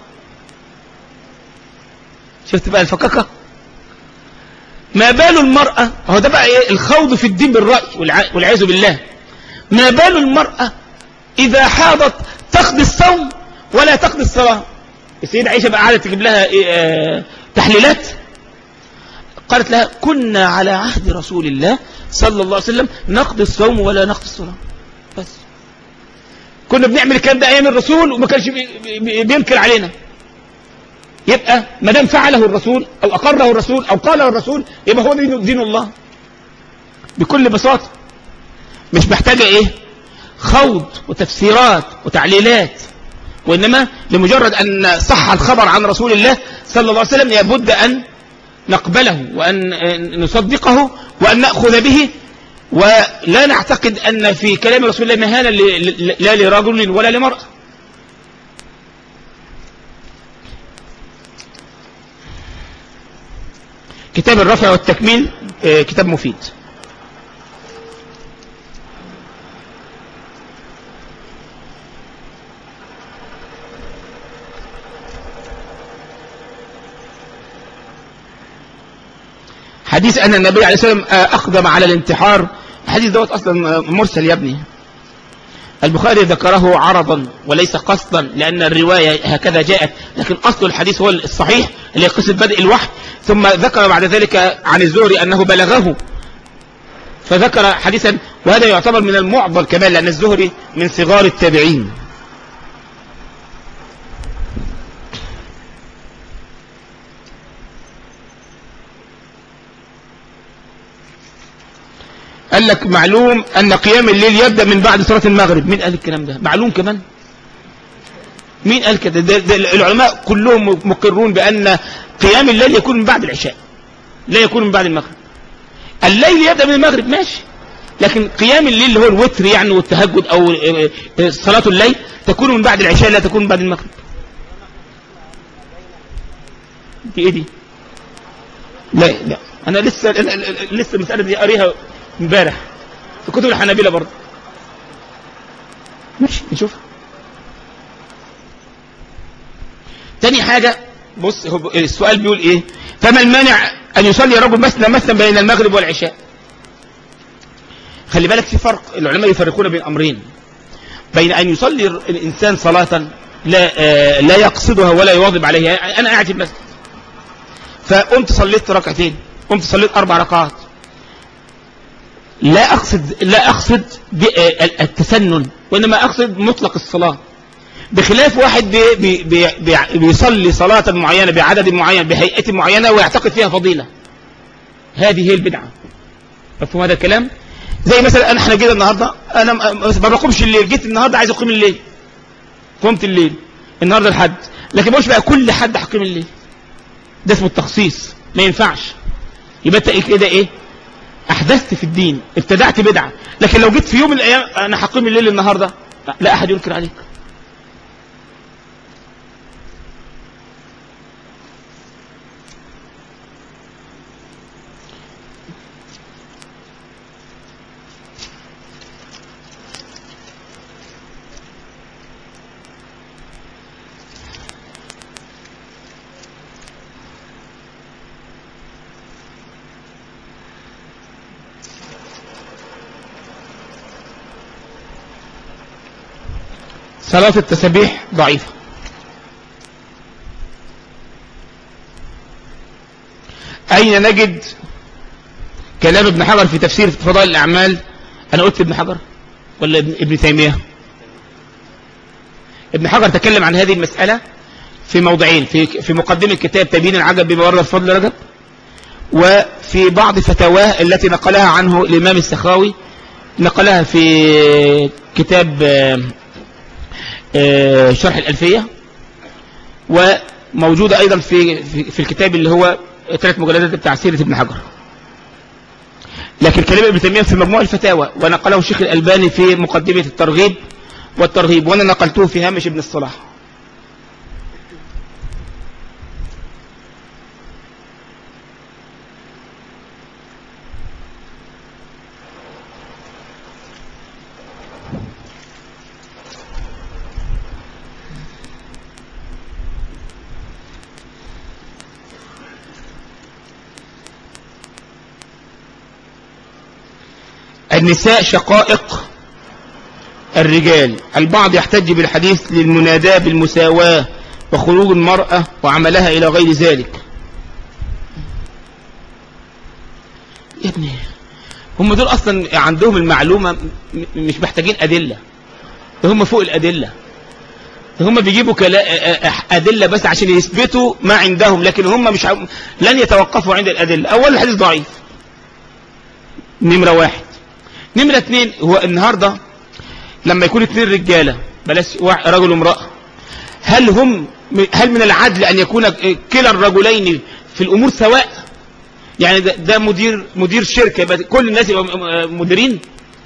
شفت بقى الفكاكة ما بال المرأة هو ده بقى إيه الخوض في الدين بالرأي والع- والعياذ بالله ما بال المرأة إذا حاضت تقضي الصوم ولا تقضي الصلاة السيدة عائشة بقى قعدت تجيب لها إيه آه تحليلات قالت لها كنا على عهد رسول الله صلى الله عليه وسلم نقضي الصوم ولا نقضي الصلاة بس كنا بنعمل الكلام ده أيام الرسول وما كانش بي بي بينكر علينا يبقى ما دام فعله الرسول أو أقره الرسول أو قاله الرسول يبقى هو دين, دين الله بكل بساطة مش محتاجة إيه خوض وتفسيرات وتعليلات وإنما لمجرد أن صح الخبر عن رسول الله صلى الله عليه وسلم لابد أن نقبله وأن نصدقه وأن نأخذ به ولا نعتقد أن في كلام رسول الله مهانا لا لرجل ولا لمرأة كتاب الرفع والتكميل آه، كتاب مفيد حديث أن النبي عليه الصلاة والسلام آه، أقدم على الانتحار الحديث دوت أصلا مرسل يا ابني البخاري ذكره عرضا وليس قصدا لأن الرواية هكذا جاءت لكن أصل الحديث هو الصحيح اللي هي قصة بدء الوحي ثم ذكر بعد ذلك عن الزهري أنه بلغه فذكر حديثا وهذا يعتبر من المعضل كمان لأن الزهري من صغار التابعين قال لك معلوم أن قيام الليل يبدأ من بعد صلاة المغرب مين قال الكلام ده معلوم كمان مين قال كده ده ده العلماء كلهم مقرون بأن قيام الليل يكون من بعد العشاء لا يكون من بعد المغرب الليل يبدأ من المغرب ماشي لكن قيام الليل اللي هو الوتر يعني والتهجد أو صلاة الليل تكون من بعد العشاء لا تكون من بعد المغرب دي ايه دي لا لا انا لسه لسه المسألة دي قاريها امبارح في كتب الحنابلة برضه ماشي نشوف تاني حاجة بص هو السؤال بيقول ايه فما المانع ان يصلي الرجل مثنى مثنى بين المغرب والعشاء خلي بالك في فرق العلماء يفرقون بين امرين بين ان يصلي الانسان صلاة لا آه لا يقصدها ولا يواظب عليها انا قاعد في المسجد فقمت صليت ركعتين قمت صليت اربع ركعات لا أقصد لا أقصد التسنن وإنما أقصد مطلق الصلاة بخلاف واحد بي بي بي بيصلي صلاة معينة بعدد معين بهيئة معينة ويعتقد فيها فضيلة هذه هي البدعة مفهوم هذا الكلام زي مثلا أنا احنا جينا النهاردة أنا ما بقومش الليل جيت النهاردة عايز أقيم الليل قمت الليل النهاردة الحد لكن مش بقى كل حد حقيم الليل ده اسمه التخصيص ما ينفعش يبقى انت كده ايه احدثت في الدين ابتدعت بدعة لكن لو جيت في يوم من الايام انا هقيم الليل النهاردة لا احد ينكر عليك صلاة التسبيح ضعيفة أين نجد كلام ابن حجر في تفسير فضائل الأعمال أنا قلت ابن حجر ولا ابن, ابن تيمية ابن حجر تكلم عن هذه المسألة في موضعين في, في مقدمة كتاب تبيين العجب بما ورد فضل رجب وفي بعض فتاواه التي نقلها عنه الإمام السخاوي نقلها في كتاب شرح الألفية وموجودة أيضا في, في, في الكتاب اللي هو ثلاث مجلدات بتاع سيرة ابن حجر لكن كلام ابن تيمية في مجموع الفتاوى ونقله الشيخ الألباني في مقدمة الترغيب والترهيب وأنا نقلته في هامش ابن الصلاح النساء شقائق الرجال البعض يحتج بالحديث للمناداة بالمساواة وخروج المرأة وعملها إلى غير ذلك يا ابني هم دول أصلا عندهم المعلومة مش محتاجين أدلة هم فوق الأدلة هم بيجيبوا أدلة بس عشان يثبتوا ما عندهم لكن هم مش ع... لن يتوقفوا عند الأدلة أول الحديث ضعيف نمرة واحد نمرة اثنين هو النهاردة لما يكون اثنين رجالة بلاش رجل وامرأة هل هم هل من العدل أن يكون كلا الرجلين في الأمور سواء يعني ده, ده مدير مدير شركة يبقى كل الناس يبقوا مديرين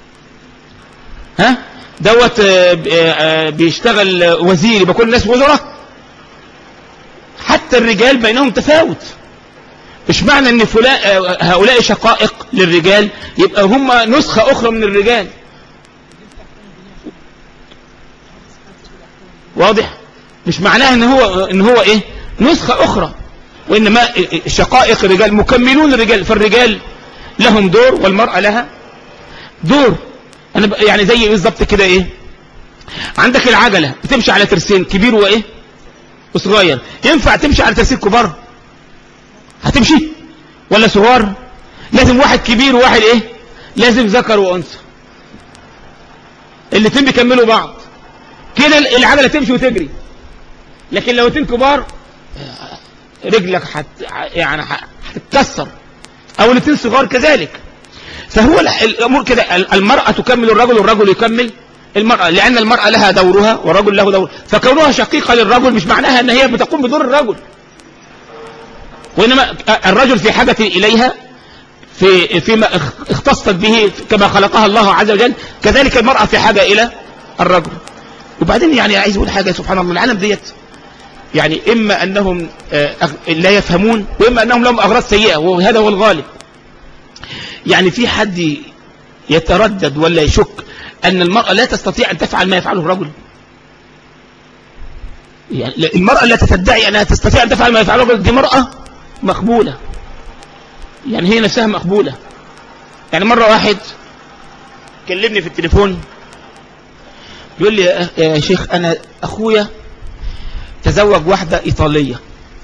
ها دوت آه، آه، بيشتغل وزير يبقى كل الناس وزراء حتى الرجال بينهم تفاوت مش معنى ان فلان آه، هؤلاء شقائق للرجال يبقى هم نسخة اخرى من الرجال واضح مش معناها ان هو ان هو ايه نسخة اخرى وانما شقائق الرجال مكملون للرجال فالرجال لهم دور والمرأة لها دور انا ب- يعني زي بالظبط كده ايه عندك العجلة بتمشي على ترسين كبير وايه وصغير ينفع تمشي على ترسين كبار هتمشي ولا صغار لازم واحد كبير وواحد ايه لازم ذكر وانثى الاتنين بيكملوا بعض كده العجلة تمشي وتجري لكن لو اتنين كبار رجلك حت يعني ح- هتتكسر او الاتنين صغار كذلك فهو ال- الامور كده ال- المرأة تكمل الرجل والرجل يكمل المرأة لان المرأة لها دورها والرجل له دور فكونها شقيقة للرجل مش معناها ان هي بتقوم بدور الرجل وانما الرجل في حاجة اليها في فيما اخ- اختصت به كما خلقها الله عز وجل كذلك المرأة في حاجة الى الرجل وبعدين يعني عايز اقول حاجة سبحان الله العالم ديت يعني إما أنهم آه، أغ- لا يفهمون وإما أنهم لهم أغراض سيئة وهذا هو الغالب يعني في حد يتردد ولا يشك أن المرأة لا تستطيع أن تفعل ما يفعله الرجل يعني لا- المرأة التي تدعي أنها تستطيع أن تفعل ما يفعله الرجل دي مرأة مقبولة يعني هي نفسها مقبولة يعني مرة واحد كلمني في التليفون يقول لي يا يا شيخ أنا أخويا تزوج واحدة إيطالية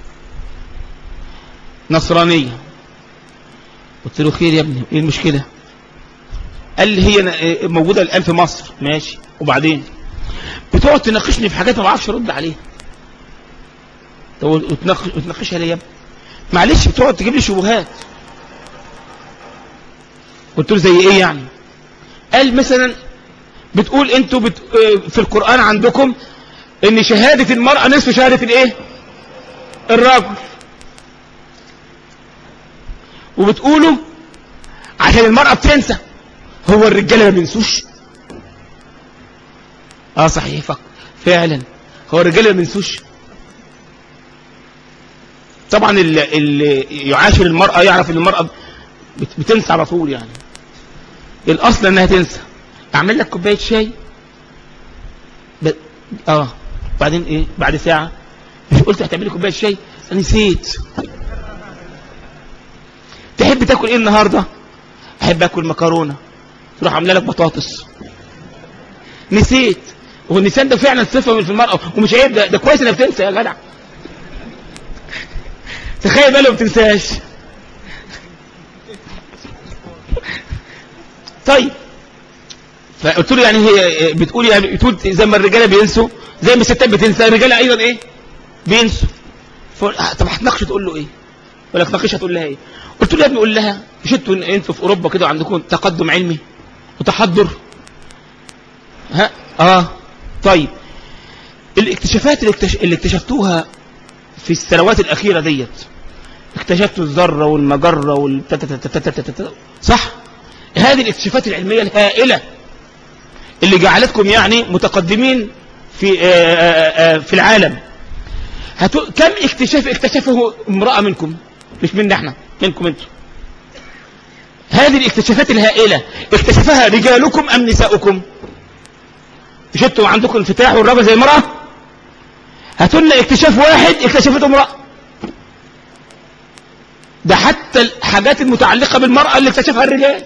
نصرانية قلت له خير يا ابني ايه المشكلة قال لي هي ن- موجودة الآن في مصر ماشي وبعدين بتقعد تناقشني في حاجات ما بعرفش ارد عليها طب وتناقش- وتناقشها ليه يا ابني معلش بتقعد تجيب لي شبهات قلت له زي ايه يعني قال مثلا بتقول انتوا بت... آه، في القرآن عندكم ان شهادة المرأة نصف شهادة الايه الرجل وبتقولوا عشان المرأة بتنسى هو الرجالة ما بينسوش اه صحيح فق فعلا هو الرجالة ما بينسوش طبعا اللي, اللي يعاشر المرأة يعرف ان المرأة بت- بتنسى على طول يعني الاصل انها تنسى اعمل لك كوباية شاي ب... اه بعدين ايه بعد ساعة مش قلت هتعملي كوباية شاي أنا نسيت تحب تاكل ايه النهاردة احب اكل مكرونة تروح عامله لك بطاطس نسيت هو النسيان ده فعلا صفة من في المرأة ومش عيب ده, ده كويس انها بتنسى يا جدع تخيل بقى لو ما بتنساش طيب فقلت له يعني هي بتقول يعني بتقول زي ما الرجاله بينسوا زي ما الستات بتنسى الرجاله ايضا ايه بينسوا فقل- آه، طب هتناقش تقول له ايه ولا تناقشها تقول لها ايه قلت له يا ابني قول لها مش انتوا انتوا في اوروبا كده عندكم تقدم علمي وتحضر ها اه طيب الاكتشافات اللي, اكتش... اللي اكتشفتوها في السنوات الاخيره ديت اكتشفتوا الذره والمجره وال صح هذه الاكتشافات العلميه الهائله اللي جعلتكم يعني متقدمين في آه، آه، آه، في العالم هتو... كم اكتشاف اكتشفه امرأة منكم مش منا احنا منكم انتم هذه الاكتشافات الهائلة اكتشفها رجالكم ام نساؤكم مش انتوا عندكم انفتاح والرجل زي المرأة هاتوا لنا اكتشاف واحد اكتشفته امرأة ده حتى الحاجات المتعلقة بالمرأة اللي اكتشفها الرجال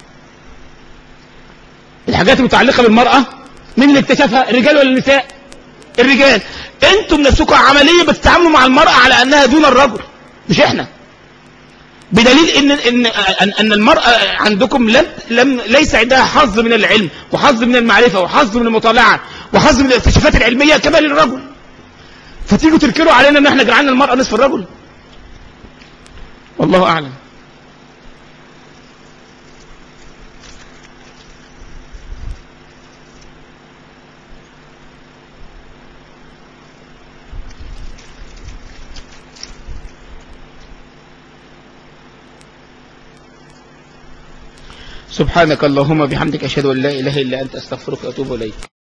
الحاجات المتعلقة بالمرأة مين اللي اكتشفها الرجال ولا النساء الرجال انتم نفسكم عملية بتتعاملوا مع المرأة على انها دون الرجل مش احنا بدليل ان ان ان, أن المرأة عندكم لم لم ليس عندها حظ من العلم وحظ من المعرفة وحظ من المطالعة وحظ من الاكتشافات العلمية كما للرجل فتيجوا تنكروا علينا ان احنا جعلنا المرأة نصف الرجل والله اعلم سبحانك اللهم بحمدك أشهد أن لا إله إلا أنت أستغفرك وأتوب إليك